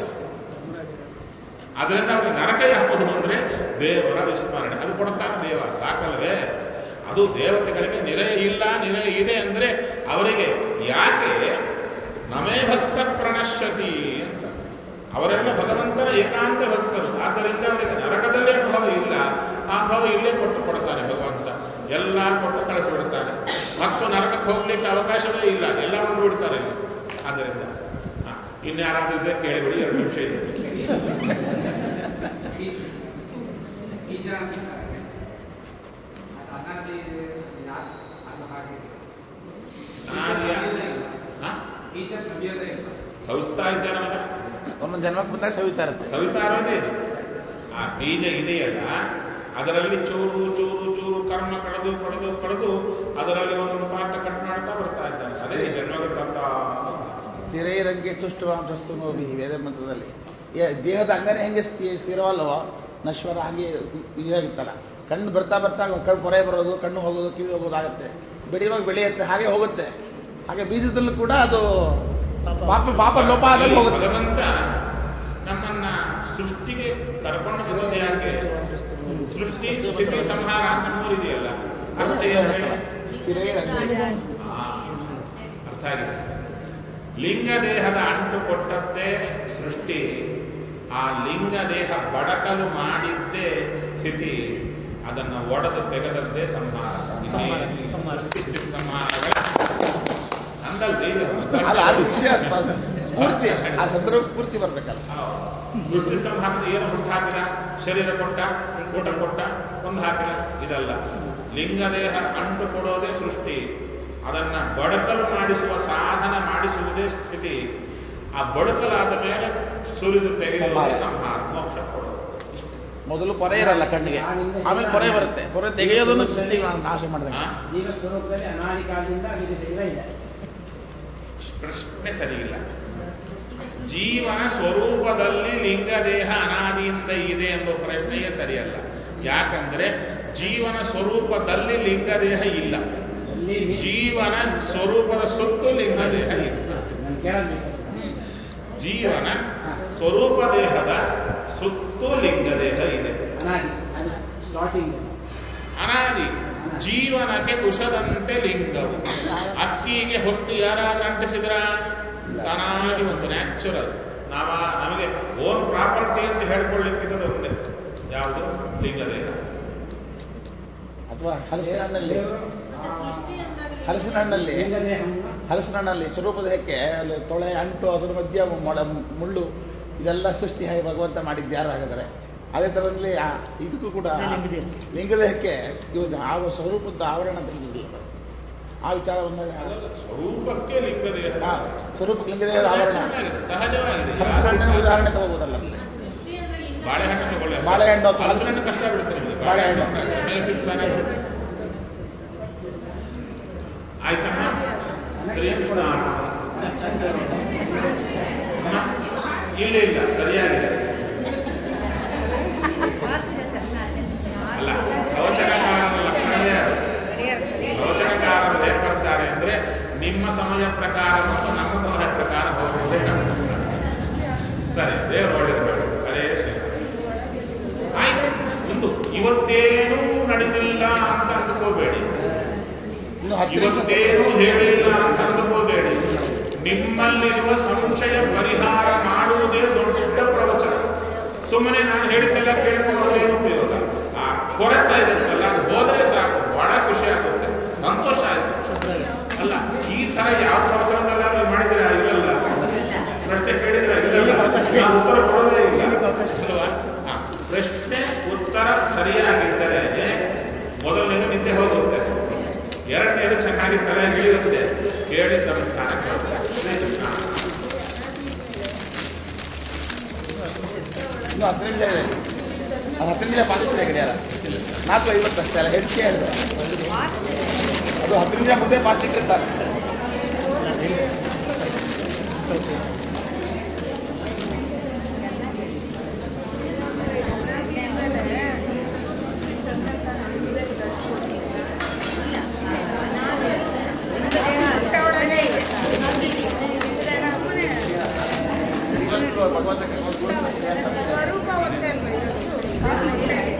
Speaker 1: ಅದರಿಂದ ಅವರಿಗೆ ನರಕ ಯಾವುದು ಅಂದರೆ ದೇವರ ವಿಸ್ಮರಣೆ ಅದು ಕೊಡುತ್ತಾನೆ ದೇವ ಸಾಕಲ್ವೇ ಅದು ದೇವತೆಗಳಿಗೆ ನಿರೆ ಇಲ್ಲ ನಿರೆ ಇದೆ ಅಂದರೆ ಅವರಿಗೆ ಯಾಕೆ ನಮೇ ಭಕ್ತ ಪ್ರಣಶ್ಯತಿ ಅಂತ ಅವರೆಲ್ಲ ಭಗವಂತನ ಏಕಾಂತ ಭಕ್ತರು ಆದ್ದರಿಂದ ಅವರಿಗೆ ನರಕದಲ್ಲೇ ಅನುಭವ ಇಲ್ಲ ಆ ಅನುಭವ ಇಲ್ಲೇ ಕೊಟ್ಟು ಕೊಡ್ತಾನೆ ಭಗವಂತ ಎಲ್ಲ ಕೊಟ್ಟು ಕಳಿಸಿಬಿಡ್ತಾನೆ ಮತ್ತು ನರಕಕ್ಕೆ ಹೋಗ್ಲಿಕ್ಕೆ ಅವಕಾಶವೇ ಇಲ್ಲ ಎಲ್ಲ ಒಂದು ಬಿಡ್ತಾರೆ ಇಲ್ಲಿ ಆದ್ದರಿಂದ ಹಾ, ಇನ್ಯಾರಾದ್ರೂ ಇದ್ರೆ ಕೇಳಿಬಿಡಿ ಎರಡು ನಿಮಿಷ ಇದೆ
Speaker 4: ಬೀಜ ಅಂತ ಅದು ಅನಾದಿ ಯಾ- ಅದು ಹಾಗೆ
Speaker 1: ಅನಾದಿಯ ಹಾ?
Speaker 4: ಬೀಜ ಸವಿಯೋದೇ ಇಲ್ಲ
Speaker 1: ಸವಿಸ್ತಾ ಇದ್ದಾರಲ್ಲ
Speaker 10: ಒಂದೊಂದು ಜನ್ಮಕ್ಕೆ ಬಂದಾಗ ಸವಿತಾ ಇರುತ್ತೆ
Speaker 1: ಸವಿತಾ ಇರೋದೇ ಇದು ಆ ಬೀಜ ಇದೆಯಲ್ಲ ಅದರಲ್ಲಿ ಚೂರು ಚೂರು ಚೂರು ಕರ್ಮ ಕಳೆದು ಕಳೆದು ಕಳೆದು ಅದರಲ್ಲಿ ಒಂದೊಂದು ಪಾಠ ಕಟ್ ಮಾಡ್ತಾ ಬರ್ತಾ ಇದ್ದಾನೆ ಅದೇ ಜನ್ಮಗಳು ತಂತಾ
Speaker 10: ಸ್ಥಿರೈರಂಗೆ ಸುಷ್ಟುವಾಂಶಸ್ತು ನೋವಿ ವೇದ ಮಂತ್ರದಲ್ಲಿ ಏ- ದೇಹದ ಅಂಗನೇ ಹೆಂಗೆ ಸ್ಥಿ ಸ್ಥಿರವಲ್ಲವೋ ನಶ್ವರ ಹಂಗೆ ಇದಾಗಿತ್ತಲ್ಲ ಕಣ್ಣು ಬರ್ತಾ ಬರ್ತಾ ಕಣ್ಣು ಪೊರೆ ಬರೋದು ಕಣ್ಣು ಹೋಗೋದು ಕಿವಿ ಹೋಗೋದಾಗತ್ತೆ ಬೆಳೆಯುವಾಗ ಬೆಳೆಯುತ್ತೆ ಹಾಗೆ ಹೋಗುತ್ತೆ ಹಾಗೆ ಬೀಜದಲ್ಲೂ ಕೂಡ ಅದು ಪಾಪ ಪಾಪ ಲೋಪ ಆದಲ್ಲಿ
Speaker 1: ಈ
Speaker 10: ಹೋಗುತ್ತೆ
Speaker 1: ಭಗವಂತ ನಮ್ಮನ್ನ ಸೃಷ್ಟಿಗೆ ಕರ್ಕೊಂಡು ಬಂದದ್ದು ಯಾಕೆ ಸೃಷ್ಟಿ ಸ್ಥಿತಿ ಸಂಹಾರ ಅಂತ ಮೂರಿದೆಯಲ್ಲ ಅರ್ಥ ಏನು ಹೇಳಿ
Speaker 10: ಸ್ಥಿರೈರಂಗೆ
Speaker 1: ಆ, ಅರ್ಥ ಆಗಿದೆ ಲಿಂಗ ದೇಹದ ಅಂಟು ಕೊಟ್ಟದ್ದೇ ಸೃಷ್ಟಿ ಆ ಲಿಂಗ ದೇಹ ಬಡಕಲು ಮಾಡಿದ್ದೇ ಸ್ಥಿತಿ ಅದನ್ನು ಒಡೆದು ತೆಗೆದದ್ದೇ ಸಂಹಾರ ಇನ್ನೇನು
Speaker 7: ಸಂಹಾರ.
Speaker 1: ಸೃಷ್ಟಿ ಸ್ಥಿತಿ ಸಂಹಾರಗಳ ಅಂದಲ್ರಿ ಇದು?
Speaker 10: ಅಲ್ಲ ಅದು ವಿಷಯ ಸ್ಪ- ಸ್ಫೂರ್ತಿ ಆ ಸಂದರ್ಭ ಸ್ಫೂರ್ತಿ ಬರ್ಬೇಕಲ್ಲ
Speaker 1: ಹೌದು. ಸೃಷ್ಟಿ ಸಂಹಾರದ ಏನು ಹುಟ್ಟು ಹಾಕಿದ ಶರೀರ ಕೊಟ್ಟ ಊಟ ಕೊಟ್ಟ ಒಂದು ಹಾಕಿದ ಇದಲ್ಲ ಲಿಂಗದೇಹ ಅಂಟು ಕೊಡೋದೇ ಸೃಷ್ಟಿ ಅದನ್ನ ಬಡಕಲು ಮಾಡಿಸುವ ಸಾಧನ ಮಾಡಿಸುವುದೇ ಸ್ಥಿತಿ ಆ ಬಡಕಲಾದ ಮೇಲೆ ಸುರಿದು ತೆಗೆಯುವುದೇ ಸಂಹಾರ ಮೋಕ್ಷ ಕೊಡೋದು
Speaker 10: ಮೊದಲು ಪೊರೆ ಇರಲ್ಲ ಕಣ್ಣಿಗೆ ಆಮೇಲೆ ಪೊರೆ ಬರುತ್ತೆ ಪೊರೆ ತೆಗೆಯೋದನ್ನು ಸೃಷ್ಟಿ ನಾಶ ಮಾಡಿದಾಗ
Speaker 1: ಆ?
Speaker 8: ಜೀವ ಸ್ವರೂಪದಲ್ಲಿ ಅನಾದಿ ಕಾಲದಿಂದ ಅದಕ್ಕೆ ಶರೀರ ಇದೆ
Speaker 1: ಪ್ರಶ್ನೆ ಸರಿಯಿಲ್ಲ ಜೀವನ ಸ್ವರೂಪದಲ್ಲಿ ಲಿಂಗದೇಹ ಅನಾದಿಯಿಂದ ಇದೆ ಎಂಬ ಪ್ರಶ್ನೆಯೇ ಸರಿಯಲ್ಲ ಯಾಕಂದ್ರೆ ಜೀವನ ಸ್ವರೂಪದಲ್ಲಿ ಲಿಂಗದೇಹ ಇಲ್ಲ
Speaker 8: ಅಲ್ಲಿ ಮಿ-
Speaker 1: ಜೀವನ ಸ್ವರೂಪದ ಸುತ್ತು ಲಿಂಗದೇಹ ಇದೆ
Speaker 8: ನಾನು ಕೇಳಬೇಕು
Speaker 1: ಜೀವನ ಸ್ವರೂಪ ದೇಹದ ಸುತ್ತು ಲಿಂಗದೇಹ ಇದೆ
Speaker 8: ಅನಾದಿ ಸ್ಟಾರ್ಟಿಂಗ್
Speaker 1: ಅನಾದಿ ಜೀವನಕ್ಕೆ ತುಷದಂತೆ ಲಿಂಗವು ಅಕ್ಕಿಗೆ ಹೊಟ್ಟು ಯಾರಾದ್ರೂ ಅಂಟಿಸಿದ್ರ ತಾನಾಗಿ ಒಂದು ನ್ಯಾಚುರಲ್ ನಾವ ನಮಗೆ ಓನ್ ಪ್ರಾಪರ್ಟಿ ಅಂತ ಹೇಳ್ಕೊಳ್ಳಿಕ್ಕಿದ್ದದು ಒಂದೇ ಯಾವುದು ಲಿಂಗದೇಹ
Speaker 10: ಅಥವಾ ಹಲಸಿನ ಹಣ್ಣಲ್ಲಿ
Speaker 2: ಮತ್ತೆ ಸೃಷ್ಟಿ ಅಂದಾಗಲೇ
Speaker 10: ಹಲಸಿನ ಹಣ್ಣಲ್ಲಿ
Speaker 8: ಲಿಂಗದೇಹವನ್ನು
Speaker 10: ಹಲಸಿನ ಹಣ್ಣಲ್ಲಿ ಸ್ವರೂಪ ದೇಹಕ್ಕೆ ಅಲ್ಲಿ ತೊಳೆ ಅಂಟು ಅದ್ರ ಮಧ್ಯ ಮೊಳ ಮುಳ್ಳು ಇದೆಲ್ಲ ಸೃಷ್ಟಿ ಹಾಗೆ ಭಗವಂತ ಮಾಡಿದ್ದು ಯಾರು ಹಾಗಾದರೆ ಅದೇ ಥರದಲ್ಲಿ ಆ- ಇದಕ್ಕೂ ಕೂಡ
Speaker 7: ಲಿಂಗದೇಹ.
Speaker 10: ಲಿಂಗದೇಹಕ್ಕೆ ಇವರು ಆ ಸ್ವರೂಪದ ಆವರಣ ತಿಳಿದಿಲ್ಲ ಆ ವಿಚಾರ ಬಂದಾಗ
Speaker 1: ಅದಲ್ಲ, ಸ್ವರೂಪಕ್ಕೆ ಲಿಂಗದೇಹ
Speaker 10: ಆ ಸ್ವರೂಪಕ್ಕೆ ಲಿಂಗದೇಹದ ಆವರಣ
Speaker 1: ಚೆನ್ನಾಗಿದೆ, ಸಹಜವಾಗಿದೆ
Speaker 10: ಹಲಸಿನ ಹಣ್ಣಿನ ಉದಾಹರಣೆ ತಗೋಬೋದಲ್ಲ ಅಲ್ಲಿ
Speaker 2: ಸೃಷ್ಟಿ ಅಂದ್ರೆ ಲಿಂಗ
Speaker 1: ಬಾಳೆಹಣ್ಣು ತಗೊಳ್ಳಿ
Speaker 10: ಬಾಳೆಹಣ್ಣು ಅಥವಾ
Speaker 1: ಹಲಸಿನಣ್ಣು ಕಷ್ಟ ಬಿಡುತ್ತೆ ನಿಮಗೆ
Speaker 10: ಬಾಳೆಹಣ್ಣು.
Speaker 1: ಮೇಲೆ ಸಿಟ್ಟು ತಾನೇ ಬರುತ್ತೆ. ಆಯ್ತಮ್ಮ ಶ್ರೀಕೃಷ್ಣ ಅಮ್ಮ, ಇಲ್ಲ ಇಲ್ಲ ಸರಿಯಾಗಿದೆ
Speaker 5: ವಾಸಿದ ಚೆನ್ನಾಗಿ
Speaker 1: ಅಲ್ಲ ಕವಚನ ಇವತ್ತೇನೂ ನಡೆದಿಲ್ಲ ಅಂತ ಅಂದ್ಕೋಬೇಡಿ
Speaker 10: ಇನ್ನು ಹತ್ತು ನಿಮಿಷ
Speaker 1: ಇವತ್ತೇನು ಹೇಳಿಲ್ಲ ಅಂತ ಅಂದ್ಕೋಬೇಡಿ ನಿಮ್ಮಲ್ಲಿರುವ ಸಂಶಯ ಪರಿಹಾರ ಮಾಡುವುದೇ ದೊಡ್ಡ ಪ್ರವಚನ ಸುಮ್ಮನೆ ನಾನು ಹೇಳಿದ್ದೆಲ್ಲ ಕೇಳ್ಕೊಳ್ಳೋದ್ರೆ ಏನು ಉಪಯೋಗ ಆ ಕೊರತ ಇರುತ್ತಲ್ಲ ಅದು ಹೋದ್ರೆ ಸಾಕು ಬಹಳ ಖುಷಿ ಆಗುತ್ತೆ ಸಂತೋಷ ಆಗುತ್ತೆ ಅಲ್ಲ ಈ ತರ ಯಾವ ಪ್ರವಚನದಲ್ಲ ನೀವು ಮಾಡಿದಿರಾ ಇಲ್ಲಲ್ಲ ಪ್ರಶ್ನೆ ಕೇಳಿದಿರಾ ಇಲ್ಲಲ್ಲ ನಾನು ಉತ್ತರ ಕೊಡೋದೇ ಇಲ್ಲ ಅಲ್ವಾ ಹಾ. ಪ್ರಶ್ನೆ ಉತ್ತರ ಸರಿಯಾಗಿದ್ದರೆ ಮೊದಲನೇದು ನಿದ್ದೆ ಹೋಗುತ್ತೆ ಎರಡನೇದು ಚೆನ್ನಾಗಿ ತಲೆ ಇಳಿಯುತ್ತೆ ಕೇಳಿ ತಮ್ಮ ಸ್ಥಾನಕ್ಕೆ ಹೋಗುತ್ತೆ. ಹಾ.
Speaker 10: ಇನ್ನು ಹತ್ತು ನಿಮಿಷ ಇದೆ ಅದು ಹತ್ತು ನಿಮಿಷ ಫಾಸ್ಟ್ ಇದೆ ಗಡಿಯಾರ ನಾಲ್ಕು ಐವತ್ತು ಅಷ್ಟೇ ಅಲ್ಲ ಹೆಚ್ಚಿಗೆ ಹೇಳಿದೆ ಅದು ಹತ್ತು ನಿಮಿಷ ಮುಂದೆ ಫಾಸ್ಟ್ ಇಟ್ಟಿರ್ತಾರೆ ಭಗವಂತ
Speaker 11: ಸ್ವರೂಪ ಒಂದೇ ಅಲ್ವಾ ಇದು?